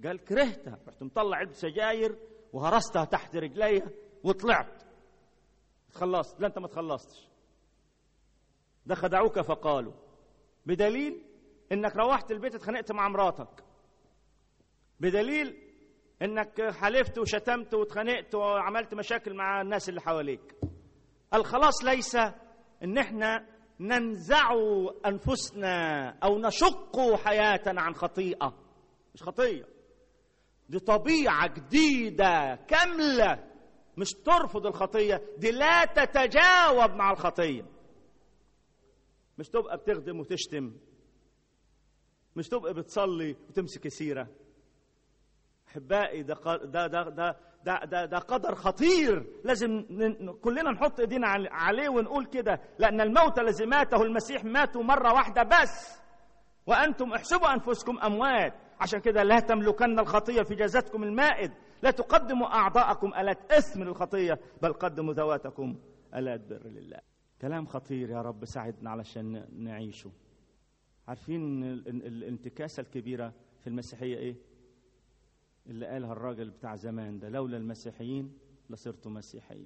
Speaker 1: قال كرهتها رحت مطلع علبه سجاير وهرستها تحت رجلي وطلعت خلصت لا انت ما تخلصتش ده خدعوك فقالوا بدليل انك روحت البيت اتخانقت مع مراتك بدليل انك حلفت وشتمت واتخانقت وعملت مشاكل مع الناس اللي حواليك الخلاص ليس ان احنا ننزع انفسنا او نشق حياتنا عن خطيئه مش خطيه دي طبيعه جديده كامله مش ترفض الخطيه دي لا تتجاوب مع الخطيه مش تبقى بتخدم وتشتم مش تبقى بتصلي وتمسك سيره احبائي ده ده ده ده ده, ده, ده قدر خطير لازم ن- كلنا نحط ايدينا عل- عليه ونقول كده لان الموت الذي ماته المسيح ماتوا مره واحده بس وانتم احسبوا انفسكم اموات عشان كده لا تملكن الخطيه في جسدكم المائد لا تقدموا اعضاءكم الات اثم للخطيه بل قدموا ذواتكم الات بر لله كلام خطير يا رب ساعدنا علشان ن- نعيشه عارفين ال- ال- الانتكاسه الكبيره في المسيحيه ايه اللي قالها الراجل بتاع زمان ده لولا المسيحيين لصرت مسيحيا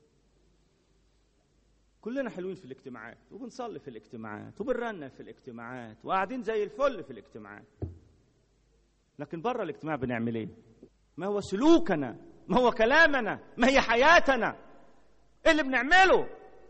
Speaker 1: كلنا حلوين في الاجتماعات وبنصلي في الاجتماعات وبنرنم في الاجتماعات وقاعدين زي الفل في الاجتماعات لكن بره الاجتماع بنعمل ايه ما هو سلوكنا ما هو كلامنا ما هي حياتنا ايه اللي بنعمله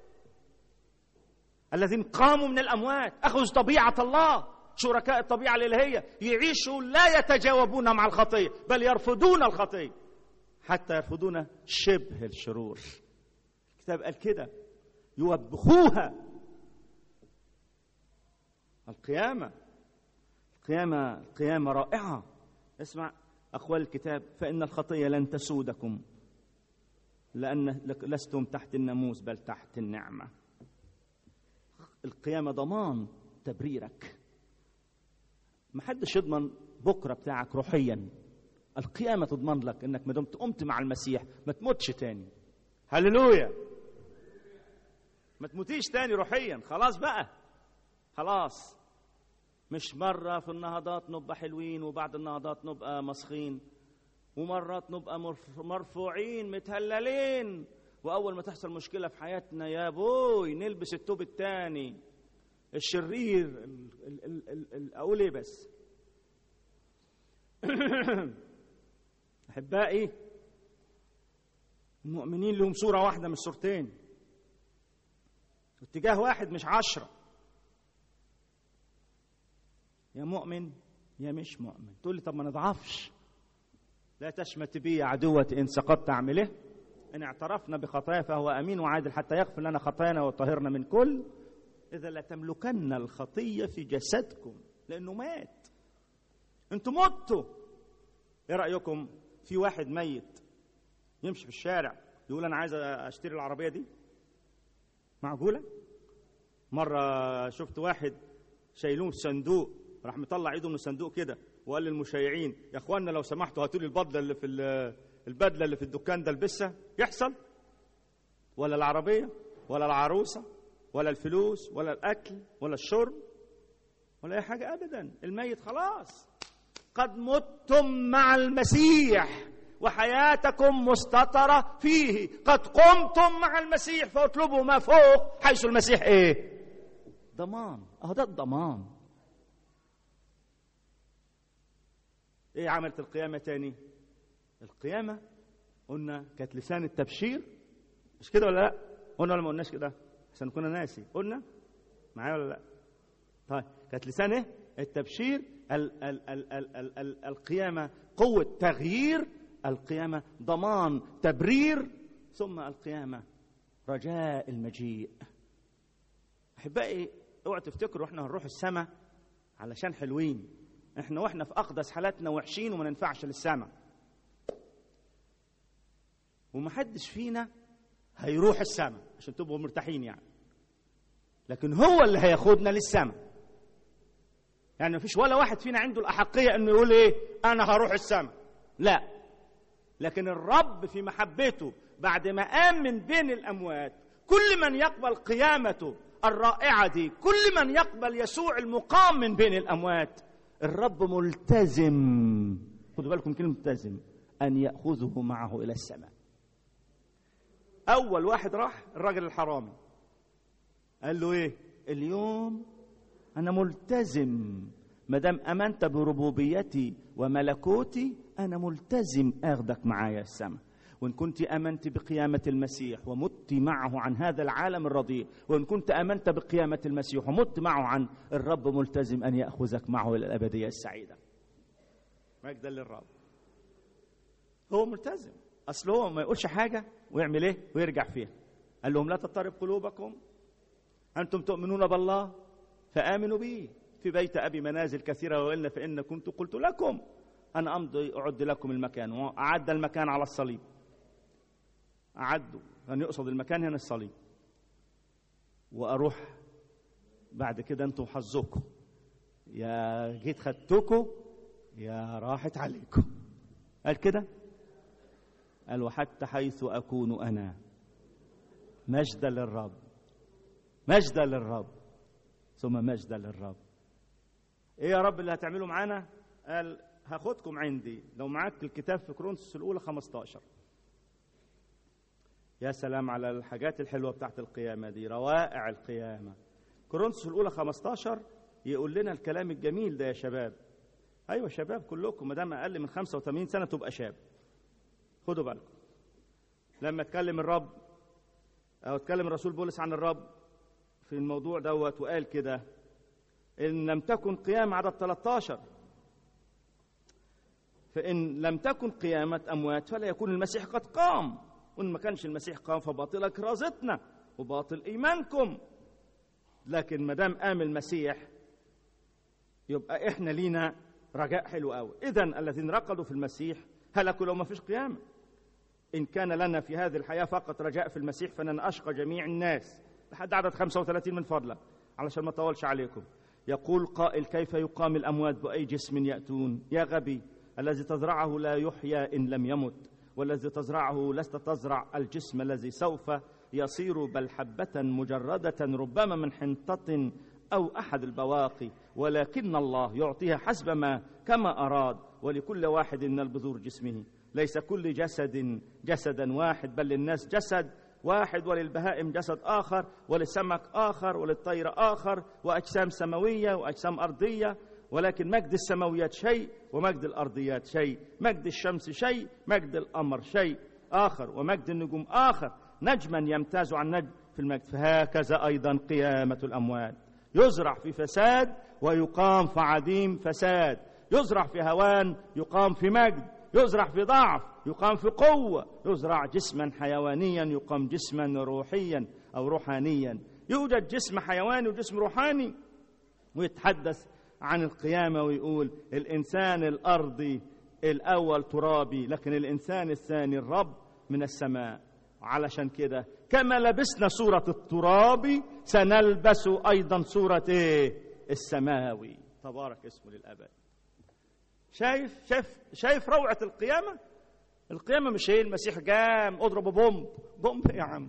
Speaker 1: الذين قاموا من الاموات اخذوا طبيعه الله شركاء الطبيعه الالهيه يعيشوا لا يتجاوبون مع الخطيه بل يرفضون الخطيه حتى يرفضون شبه الشرور الكتاب قال كده يوبخوها القيامه القيامه القيامه رائعه اسمع اقوال الكتاب فان الخطيه لن تسودكم لان لستم تحت الناموس بل تحت النعمه القيامه ضمان تبريرك ما حدش يضمن بكره بتاعك روحيا القيامه تضمن لك انك ما دمت قمت مع المسيح ما تموتش تاني هللويا ما تموتيش تاني روحيا خلاص بقى خلاص مش مرة في النهضات نبقى حلوين وبعد النهضات نبقى مسخين ومرات نبقى مرف- مرفوعين متهللين وأول ما تحصل مشكلة في حياتنا يا بوي نلبس التوب التاني الشرير ال ال ال ال ال أقول إيه بس أحبائي المؤمنين لهم صورة واحدة مش صورتين اتجاه واحد مش عشرة يا مؤمن يا مش مؤمن تقول لي طب ما نضعفش لا تشمت بي يا عدوة إن سقطت أعمل إيه إن اعترفنا بخطايا فهو أمين وعادل حتى يغفر لنا خطايانا ويطهرنا من كل إذا لا تملكن الخطية في جسدكم لأنه مات أنتم متوا إيه رأيكم في واحد ميت يمشي في الشارع يقول أنا عايز أشتري العربية دي معقولة مرة شفت واحد شايلوه في صندوق راح مطلع ايده من الصندوق كده وقال للمشيعين يا اخوانا لو سمحتوا هاتوا لي البدله اللي في ال- البدله اللي في الدكان ده البسها يحصل ولا العربيه ولا العروسه ولا الفلوس ولا الاكل ولا الشرب ولا اي حاجه ابدا الميت خلاص قد متم مع المسيح وحياتكم مستترة فيه قد قمتم مع المسيح فاطلبوا ما فوق حيث المسيح ايه ضمان اهو ده الضمان ايه عملت القيامة تاني القيامة قلنا كانت لسان التبشير مش كده ولا لا قلنا ولا ما قلناش كده عشان كنا ناسي قلنا معايا ولا لا طيب كانت لسان ايه التبشير ال ال ال ال ال ال القيامة قوة تغيير القيامة ضمان تبرير ثم القيامة رجاء المجيء أحبائي اوعوا تفتكروا احنا هنروح السماء علشان حلوين احنا واحنا في أقدس حالاتنا وحشين وما ننفعش للسماء ومحدش فينا هيروح السماء عشان تبقوا مرتاحين يعني لكن هو اللي هياخدنا للسماء يعني مفيش ولا واحد فينا عنده الأحقية انه يقول ايه انا هروح السماء لا لكن الرب في محبته بعد ما قام من بين الأموات كل من يقبل قيامته الرائعة دي كل من يقبل يسوع المقام من بين الأموات الرب ملتزم خدوا بالكم كلمة ملتزم أن يأخذه معه إلى السماء أول واحد راح الراجل الحرامي قال له إيه اليوم أنا ملتزم ما دام امنت بربوبيتي وملكوتي انا ملتزم اخذك معايا السماء وان كنت امنت بقيامه المسيح ومت معه عن هذا العالم الرديء وان كنت امنت بقيامه المسيح ومت معه عن الرب ملتزم ان ياخذك معه الى الابديه السعيده مجدا للرب هو ملتزم اصل هو ما يقولش حاجه ويعمل ايه ويرجع فيها قال لهم لا تضطرب قلوبكم انتم تؤمنون بالله فامنوا به في بيت أبي منازل كثيرة وإلا فإن كنت قلت لكم أنا أمضي أعد لكم المكان وأعد المكان على الصليب أعدوا أن يقصد المكان هنا الصليب وأروح بعد كده أنتم حظكم يا جيت خدتكم يا راحت عليكم قال كده قال وحتى حيث أكون أنا مجدا للرب مجدا للرب ثم مجدا للرب ايه يا رب اللي هتعمله معانا قال هاخدكم عندي لو معاك الكتاب في كرونسوس الاولى 15 يا سلام على الحاجات الحلوه بتاعت القيامه دي روائع القيامه كرونسوس الاولى 15 يقول لنا الكلام الجميل ده يا شباب ايوه شباب كلكم ما دام اقل من 85 سنه تبقى شاب خدوا بالكم لما اتكلم الرب او اتكلم الرسول بولس عن الرب في الموضوع دوت وقال كده إن لم تكن قيامة عدد 13 فإن لم تكن قيامة أموات فلا يكون المسيح قد قام وإن ما كانش المسيح قام فباطلة كرازتنا وباطل إيمانكم لكن ما دام قام المسيح يبقى إحنا لينا رجاء حلو قوي إذا الذين رقدوا في المسيح هلكوا لو ما فيش قيامة إن كان لنا في هذه الحياة فقط رجاء في المسيح فنن أشقى جميع الناس لحد عدد 35 من فضلك علشان ما أطولش عليكم يقول قائل كيف يقام الأموات بأي جسم يأتون يا غبي الذي تزرعه لا يحيا إن لم يمت والذي تزرعه لست تزرع الجسم الذي سوف يصير بل حبة مجردة ربما من حنطة أو أحد البواقي ولكن الله يعطيها حسب ما كما أراد ولكل واحد من البذور جسمه ليس كل جسد جسدا واحد بل للناس جسد واحد وللبهائم جسد آخر وللسمك آخر وللطير آخر وأجسام سماوية وأجسام أرضية ولكن مجد السماويات شيء ومجد الأرضيات شيء مجد الشمس شيء مجد القمر شيء آخر ومجد النجوم آخر نجما يمتاز عن نجم في المجد فهكذا أيضا قيامة الأموات يزرع في فساد ويقام في عديم فساد يزرع في هوان يقام في مجد يزرع في ضعف يقام في قوة يزرع جسما حيوانيا يقام جسما روحيا أو روحانيا يوجد جسم حيواني وجسم روحاني ويتحدث عن القيامة ويقول الإنسان الأرضي الأول ترابي لكن الإنسان الثاني الرب من السماء علشان كده كما لبسنا صورة الترابي سنلبس أيضا صورة إيه؟ السماوي تبارك اسمه للأبد شايف شايف شايف روعة القيامة القيامة مش هي المسيح قام اضرب بومب بومب يا عم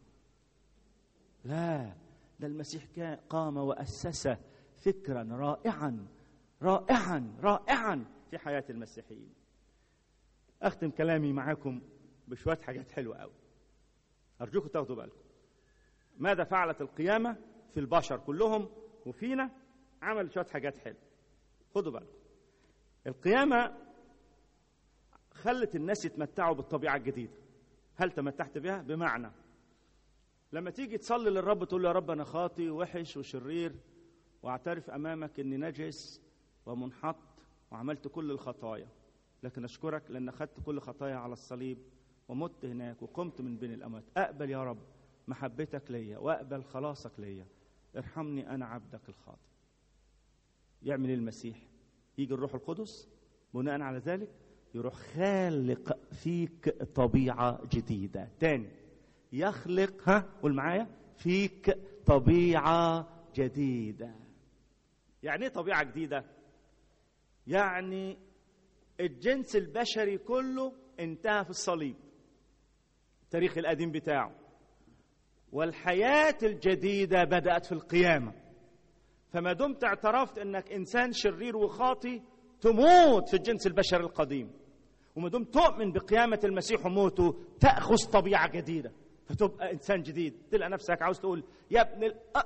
Speaker 1: لا ده المسيح قام وأسس فكرا رائعا رائعا رائعا في حياة المسيحيين أختم كلامي معاكم بشوية حاجات حلوة قوي أرجوكم تاخدوا بالكم ماذا فعلت القيامة في البشر كلهم وفينا عمل شوية حاجات حلوة خدوا بالكم القيامة خلت الناس يتمتعوا بالطبيعة الجديدة هل تمتعت بها؟ بمعنى لما تيجي تصلي للرب تقول له يا رب أنا خاطي وحش وشرير واعترف أمامك أني نجس ومنحط وعملت كل الخطايا لكن أشكرك لأن أخذت كل خطايا على الصليب ومت هناك وقمت من بين الأموات أقبل يا رب محبتك ليا وأقبل خلاصك ليا ارحمني أنا عبدك الخاطئ يعمل المسيح يجي الروح القدس بناء على ذلك يروح خالق فيك طبيعة جديدة تاني يخلق ها قول معايا فيك طبيعة جديدة يعني ايه طبيعة جديدة يعني الجنس البشري كله انتهى في الصليب التاريخ القديم بتاعه والحياة الجديدة بدأت في القيامة فما دمت اعترفت انك انسان شرير وخاطي تموت في الجنس البشري القديم وما دمت تؤمن بقيامة المسيح وموته تأخذ طبيعة جديدة فتبقى إنسان جديد تلقى نفسك عاوز تقول يا ابن الأ...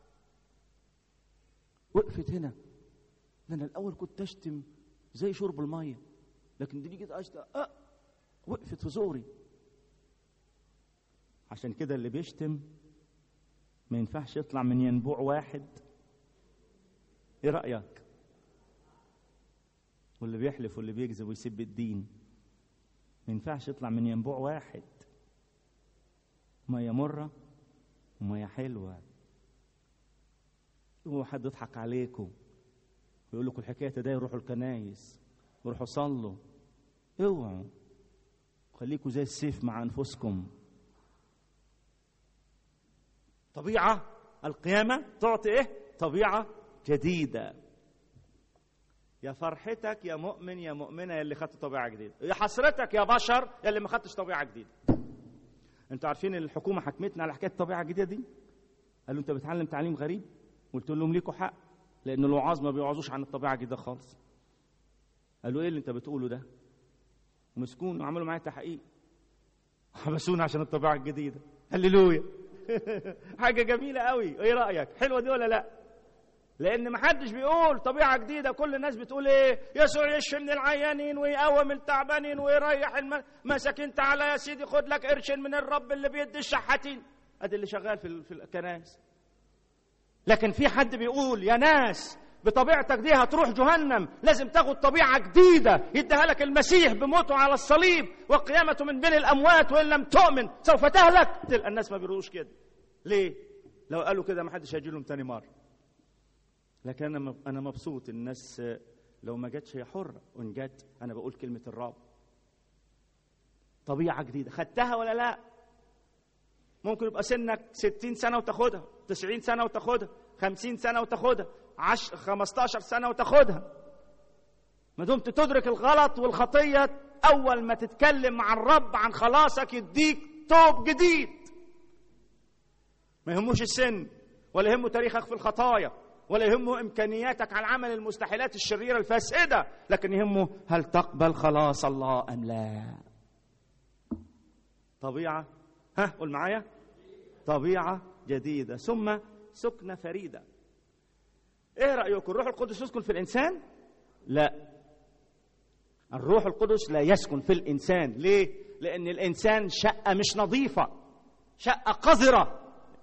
Speaker 1: وقفت هنا ده أنا الأول كنت أشتم زي شرب المية لكن دي كده أشتم أه وقفت في زوري عشان كده اللي بيشتم ما ينفعش يطلع من ينبوع واحد ايه رأيك واللي بيحلف واللي بيكذب ويسب الدين ما ينفعش يطلع من ينبوع واحد مية مرة ومية حلوة هو حد يضحك عليكم ويقول لكم الحكاية ده يروحوا الكنايس ويروحوا صلوا اوعوا خليكوا زي السيف مع أنفسكم طبيعة القيامة تعطي إيه؟ طبيعة جديدة يا فرحتك يا مؤمن يا مؤمنة يا اللي خدت طبيعة جديدة يا حسرتك يا بشر يا اللي ما خدتش طبيعة جديدة انتوا عارفين ان الحكومة حكمتنا على حكاية الطبيعة الجديدة دي قالوا انت بتعلم تعليم غريب قلت لهم ليكوا حق لان الوعاظ ما بيوعظوش عن الطبيعة الجديدة خالص قالوا ايه اللي انت بتقوله ده مسكون وعملوا معايا تحقيق حبسونا عشان الطبيعة الجديدة هللويا حاجة جميلة قوي ايه رأيك حلوة دي ولا لا لان ما حدش بيقول طبيعه جديده كل الناس بتقول ايه يسوع يشفي من العيانين ويقوم التعبانين ويريح المساكين تعالى يا سيدي خد لك قرش من الرب اللي بيدي الشحاتين ادي اللي شغال في في الكنائس لكن في حد بيقول يا ناس بطبيعتك دي هتروح جهنم لازم تاخد طبيعة جديدة يديها لك المسيح بموته على الصليب وقيامته من بين الأموات وإن لم تؤمن سوف تهلك تلقى الناس ما بيقولوش كده ليه؟ لو قالوا كده ما حدش هيجي لهم تاني مرة لكن انا انا مبسوط الناس لو ما جاتش هي حره وان جت انا بقول كلمه الرب طبيعه جديده خدتها ولا لا ممكن يبقى سنك 60 سنه وتاخدها 90 سنه وتاخدها 50 سنه وتاخدها 10 15 سنه وتاخدها ما دمت تدرك الغلط والخطيه اول ما تتكلم مع الرب عن خلاصك يديك توب جديد ما يهموش السن ولا يهمه تاريخك في الخطايا ولا يهمه امكانياتك على عمل المستحيلات الشريره الفاسده لكن يهمه هل تقبل خلاص الله ام لا طبيعه ها قول معايا طبيعه جديده ثم سكنه فريده ايه رايكم الروح القدس يسكن في الانسان لا الروح القدس لا يسكن في الانسان ليه لان الانسان شقه مش نظيفه شقه قذره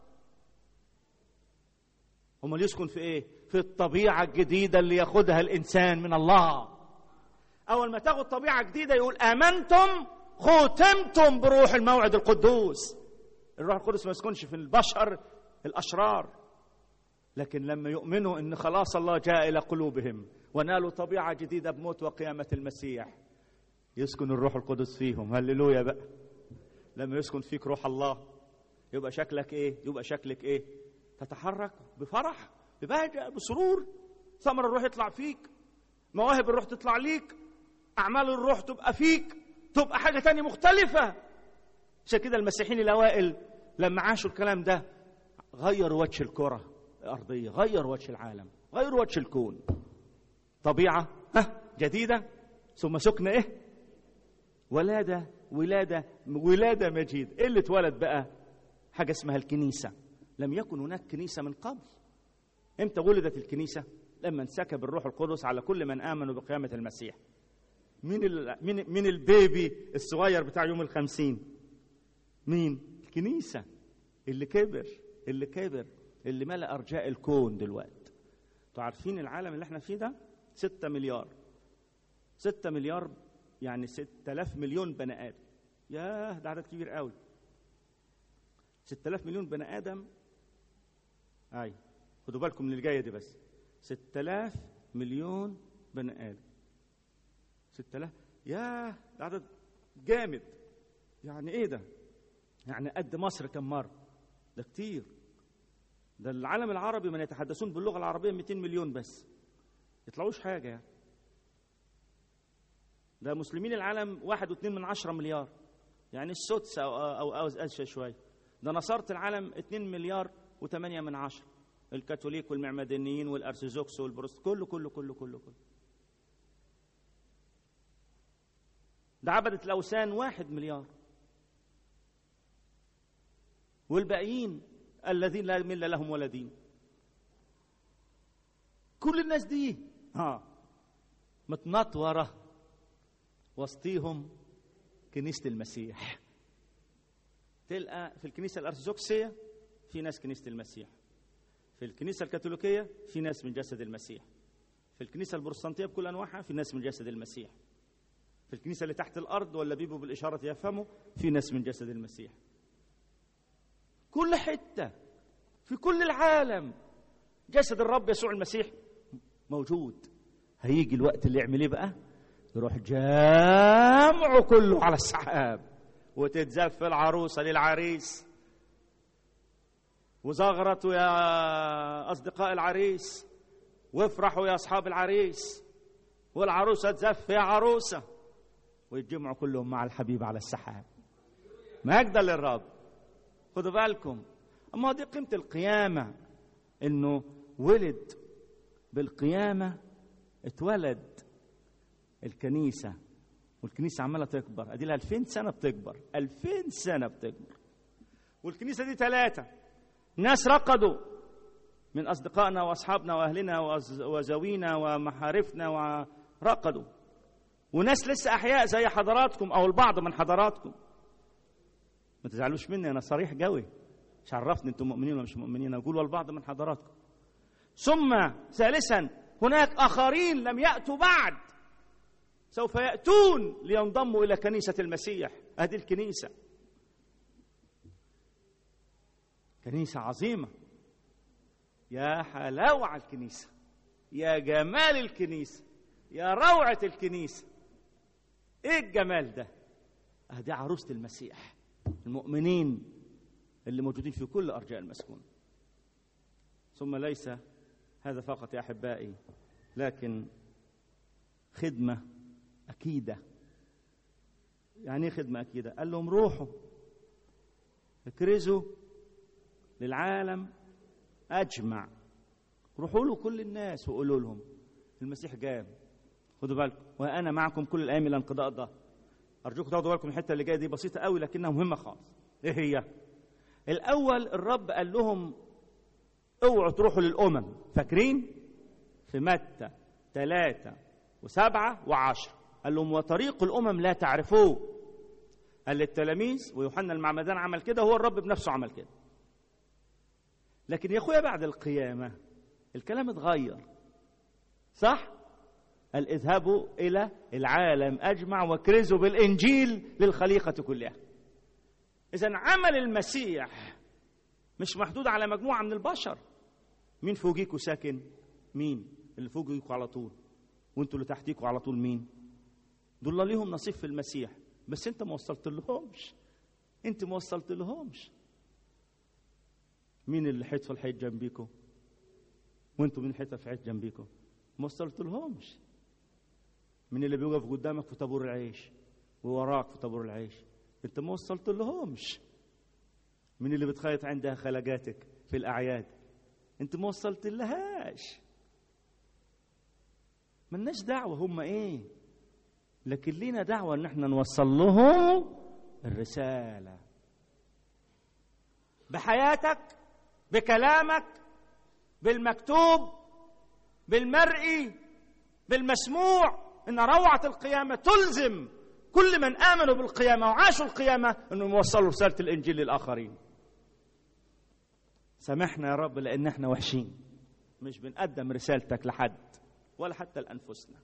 Speaker 1: امال يسكن في ايه في الطبيعه الجديده اللي ياخدها الانسان من الله اول ما تاخد طبيعه جديده يقول امنتم ختمتم بروح الموعد القدوس الروح القدس ما يسكنش في البشر الاشرار لكن لما يؤمنوا ان خلاص الله جاء الى قلوبهم ونالوا طبيعه جديده بموت وقيامه المسيح يسكن الروح القدس فيهم هللويا بقى لما يسكن فيك روح الله يبقى شكلك ايه يبقى شكلك ايه تتحرك بفرح ببهجة بسرور ثمر الروح يطلع فيك مواهب الروح تطلع ليك أعمال الروح تبقى فيك تبقى حاجة تانية مختلفة عشان كده المسيحيين الأوائل لما عاشوا الكلام ده غيروا وجه الكرة الأرضية غيروا وجه العالم غيروا وجه الكون طبيعة ها جديدة ثم سكن إيه ولادة ولادة ولادة مجيد إيه اللي اتولد بقى حاجة اسمها الكنيسة لم يكن هناك كنيسة من قبل امتى ولدت الكنيسة لما انسكب الروح القدس على كل من آمنوا بقيامة المسيح مين ال... مين مين البيبي الصغير بتاع يوم الخمسين مين الكنيسة اللي كبر اللي كبر اللي ملأ أرجاء الكون دلوقتي انتوا عارفين العالم اللي احنا فيه ده ستة مليار ستة مليار يعني ستة آلاف مليون بني آدم ياه ده عدد كبير قوي ستة آلاف مليون بني آدم أي خدوا بالكم من الجاية دي بس ستة آلاف مليون بني آدم ستة آلاف ياه ده عدد جامد يعني إيه ده؟ يعني قد مصر كم مرة؟ ده كتير ده العالم العربي من يتحدثون باللغة العربية 200 مليون بس يطلعوش حاجة يعني ده مسلمين العالم واحد واثنين من عشرة مليار يعني السدس أو أو أو أزشى شوية ده نصارة العالم 2 مليار وثمانية من عشرة الكاثوليك والمعمدانيين والأرثوذكس والبروست كله كله كله كله كله ده عبدة الأوثان واحد مليار والباقيين الذين لا مل لهم ولا دين كل الناس دي ها متنطورة وسطيهم كنيسة المسيح تلقى في الكنيسة الأرثوذكسية في ناس كنيسة المسيح في الكنيسة الكاثوليكية في ناس من جسد المسيح في الكنيسة البروتستانتية بكل أنواعها في ناس من جسد المسيح في الكنيسة اللي تحت الأرض ولا بيبوا بالإشارة يفهموا في ناس من جسد المسيح كل حتة في كل العالم جسد الرب يسوع المسيح موجود هيجي الوقت اللي يعمل ايه بقى يروح جامعه كله على السحاب وتتزف العروسة للعريس وزغرتوا يا أصدقاء العريس وافرحوا يا أصحاب العريس والعروسة تزف يا عروسة ويتجمعوا كلهم مع الحبيب على السحاب مجدا للرب خدوا بالكم أما دي قيمة القيامة إنه ولد بالقيامة اتولد الكنيسة والكنيسة عمالة تكبر أدي لها 2000 سنة بتكبر 2000 سنة بتكبر والكنيسة دي ثلاثة ناس رقدوا من أصدقائنا وأصحابنا وأهلنا وزوينا ومحارفنا ورقدوا وناس لسه أحياء زي حضراتكم أو البعض من حضراتكم ما تزعلوش مني أنا صريح قوي مش عرفني أنتم مؤمنين ولا مش مؤمنين أقول والبعض من حضراتكم ثم ثالثا هناك آخرين لم يأتوا بعد سوف يأتون لينضموا إلى كنيسة المسيح هذه الكنيسة كنيسة عظيمة يا حلاوة على الكنيسة يا جمال الكنيسة يا روعة الكنيسة ايه الجمال ده دي عروسة المسيح المؤمنين اللي موجودين في كل أرجاء المسكون ثم ليس هذا فقط يا أحبائي لكن خدمة أكيدة يعني ايه خدمة أكيدة قال لهم روحوا اكرزوا للعالم أجمع روحوا له كل الناس وقولوا لهم المسيح جاب خدوا بالكم وأنا معكم كل الأيام إلى انقضاء الظهر أرجوكم تاخدوا بالكم الحتة اللي جاية دي بسيطة قوي لكنها مهمة خالص إيه هي؟ الأول الرب قال لهم اوعوا تروحوا للأمم فاكرين؟ في متى ثلاثة وسبعة وعشرة قال لهم وطريق الأمم لا تعرفوه قال للتلاميذ ويوحنا المعمدان عمل كده هو الرب بنفسه عمل كده لكن يا اخويا بعد القيامة الكلام اتغير صح؟ قال اذهبوا إلى العالم أجمع واكرزوا بالإنجيل للخليقة كلها إذا عمل المسيح مش محدود على مجموعة من البشر مين فوقيكوا ساكن؟ مين؟ اللي فوقيكوا على طول وانتوا اللي تحتيكوا على طول مين؟ دول ليهم نصيب في المسيح بس انت ما وصلت لهمش انت ما وصلت لهمش مين اللي حيط في الحيط جنبيكوا وانتوا مين حيطه في الحيط جنبيكوا ما وصلت لهمش مين اللي بيوقف قدامك في طابور العيش ووراك في طابور العيش انت ما وصلت لهمش مين اللي بتخيط عندها خلقاتك في الاعياد انت ما وصلت لهاش ملناش دعوه هم ايه لكن لينا دعوه ان احنا نوصل لهم الرساله بحياتك بكلامك بالمكتوب بالمرئي بالمسموع ان روعه القيامه تلزم كل من امنوا بالقيامه وعاشوا القيامه انهم يوصلوا رساله الانجيل للاخرين سامحنا يا رب لان احنا وحشين مش بنقدم رسالتك لحد ولا حتى لانفسنا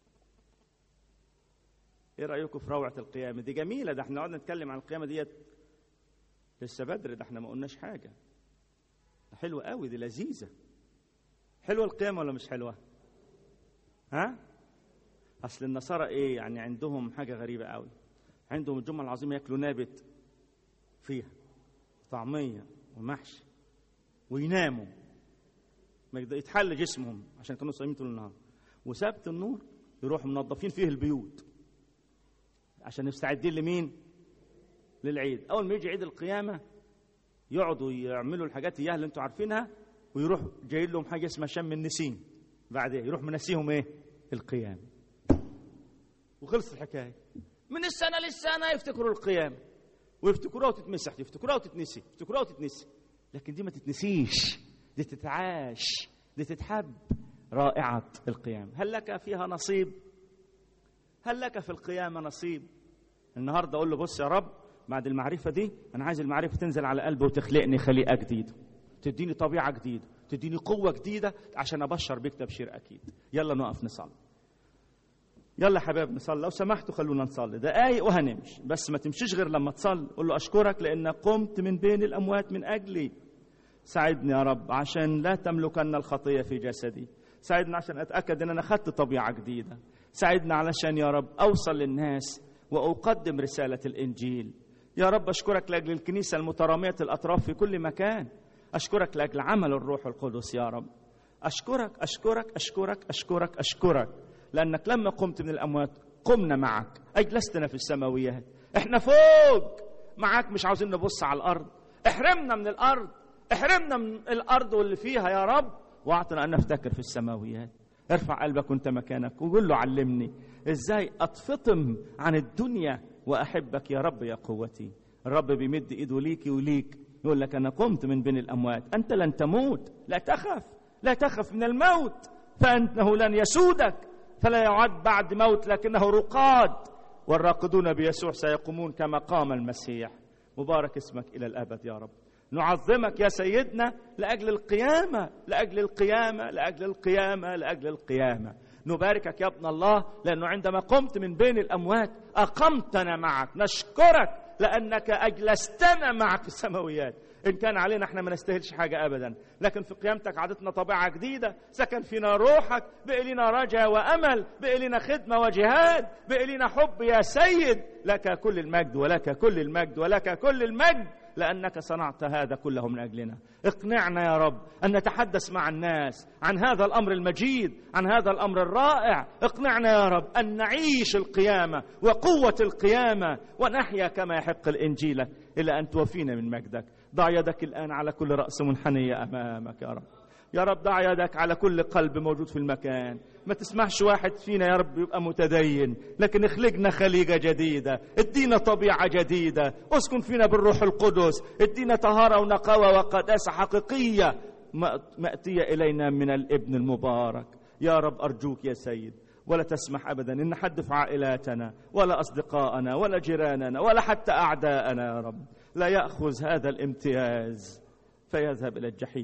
Speaker 1: ايه رايكم في روعه القيامه دي جميله ده احنا قعدنا نتكلم عن القيامه ديت لسه بدري ده احنا ما قلناش حاجه حلوه قوي دي لذيذه حلوه القيامه ولا مش حلوه ها اصل النصارى ايه يعني عندهم حاجه غريبه قوي عندهم الجمعه العظيمه ياكلوا نابت فيها طعميه ومحشي ويناموا ما يتحل جسمهم عشان كانوا صايمين طول النهار وسبت النور يروحوا منظفين فيه البيوت عشان مستعدين لمين للعيد اول ما يجي عيد القيامه يقعدوا يعملوا الحاجات اياها اللي انتوا عارفينها ويروح جاي لهم حاجه اسمها شم النسيم بعدين يروح منسيهم ايه القيامه وخلص الحكايه من السنة للسنة يفتكروا القيامة ويفتكروها وتتمسح يفتكروها وتتنسي يفتكروها وتتنسي لكن دي ما تتنسيش دي تتعاش دي تتحب رائعة القيامة هل لك فيها نصيب هل لك في القيامة نصيب النهاردة أقول له بص يا رب بعد المعرفة دي أنا عايز المعرفة تنزل على قلبي وتخلقني خليقة جديدة تديني طبيعة جديدة تديني قوة جديدة عشان أبشر بيك تبشير أكيد يلا نقف نصلي يلا يا حبايب نصلي لو سمحتوا خلونا نصلي دقايق وهنمشي بس ما تمشيش غير لما تصلي قول له أشكرك لأنك قمت من بين الأموات من أجلي ساعدني يا رب عشان لا تملكن الخطية في جسدي ساعدني عشان أتأكد أن أنا خدت طبيعة جديدة ساعدنا علشان يا رب أوصل للناس وأقدم رسالة الإنجيل يا رب أشكرك لأجل الكنيسة المترامية الأطراف في كل مكان أشكرك لأجل عمل الروح القدس يا رب أشكرك أشكرك أشكرك أشكرك أشكرك لأنك لما قمت من الأموات قمنا معك أجلستنا في السماويات إحنا فوق معاك مش عاوزين نبص على الأرض احرمنا من الأرض احرمنا من الأرض واللي فيها يا رب واعطنا أن نفتكر في السماويات ارفع قلبك وانت مكانك وقول له علمني ازاي اتفطم عن الدنيا واحبك يا رب يا قوتي الرب بيمد ايده ليكي وليك يقول لك انا قمت من بين الاموات انت لن تموت لا تخف لا تخف من الموت فانه لن يسودك فلا يعد بعد موت لكنه رقاد والراقدون بيسوع سيقومون كما قام المسيح مبارك اسمك الى الابد يا رب نعظمك يا سيدنا لاجل القيامه لاجل القيامه لاجل القيامه لاجل القيامه نباركك يا ابن الله لانه عندما قمت من بين الاموات اقمتنا معك نشكرك لانك اجلستنا معك في السماويات ان كان علينا احنا ما نستاهلش حاجه ابدا لكن في قيامتك عادتنا طبيعه جديده سكن فينا روحك بقي لنا رجا وامل بقي لنا خدمه وجهاد بقي لنا حب يا سيد لك كل المجد ولك كل المجد ولك كل المجد لانك صنعت هذا كله من اجلنا اقنعنا يا رب ان نتحدث مع الناس عن هذا الامر المجيد عن هذا الامر الرائع اقنعنا يا رب ان نعيش القيامه وقوه القيامه ونحيا كما يحق الانجيل الى ان توفينا من مجدك ضع يدك الان على كل راس منحنيه امامك يا رب يا رب ضع يدك على كل قلب موجود في المكان ما تسمحش واحد فينا يا رب يبقى متدين لكن اخلقنا خليقة جديدة ادينا طبيعة جديدة اسكن فينا بالروح القدس ادينا طهارة ونقاوة وقداسة حقيقية مأتية إلينا من الابن المبارك يا رب أرجوك يا سيد ولا تسمح ابدا ان حد في عائلاتنا ولا اصدقائنا ولا جيراننا ولا حتى اعداءنا يا رب لا ياخذ هذا الامتياز فيذهب الى الجحيم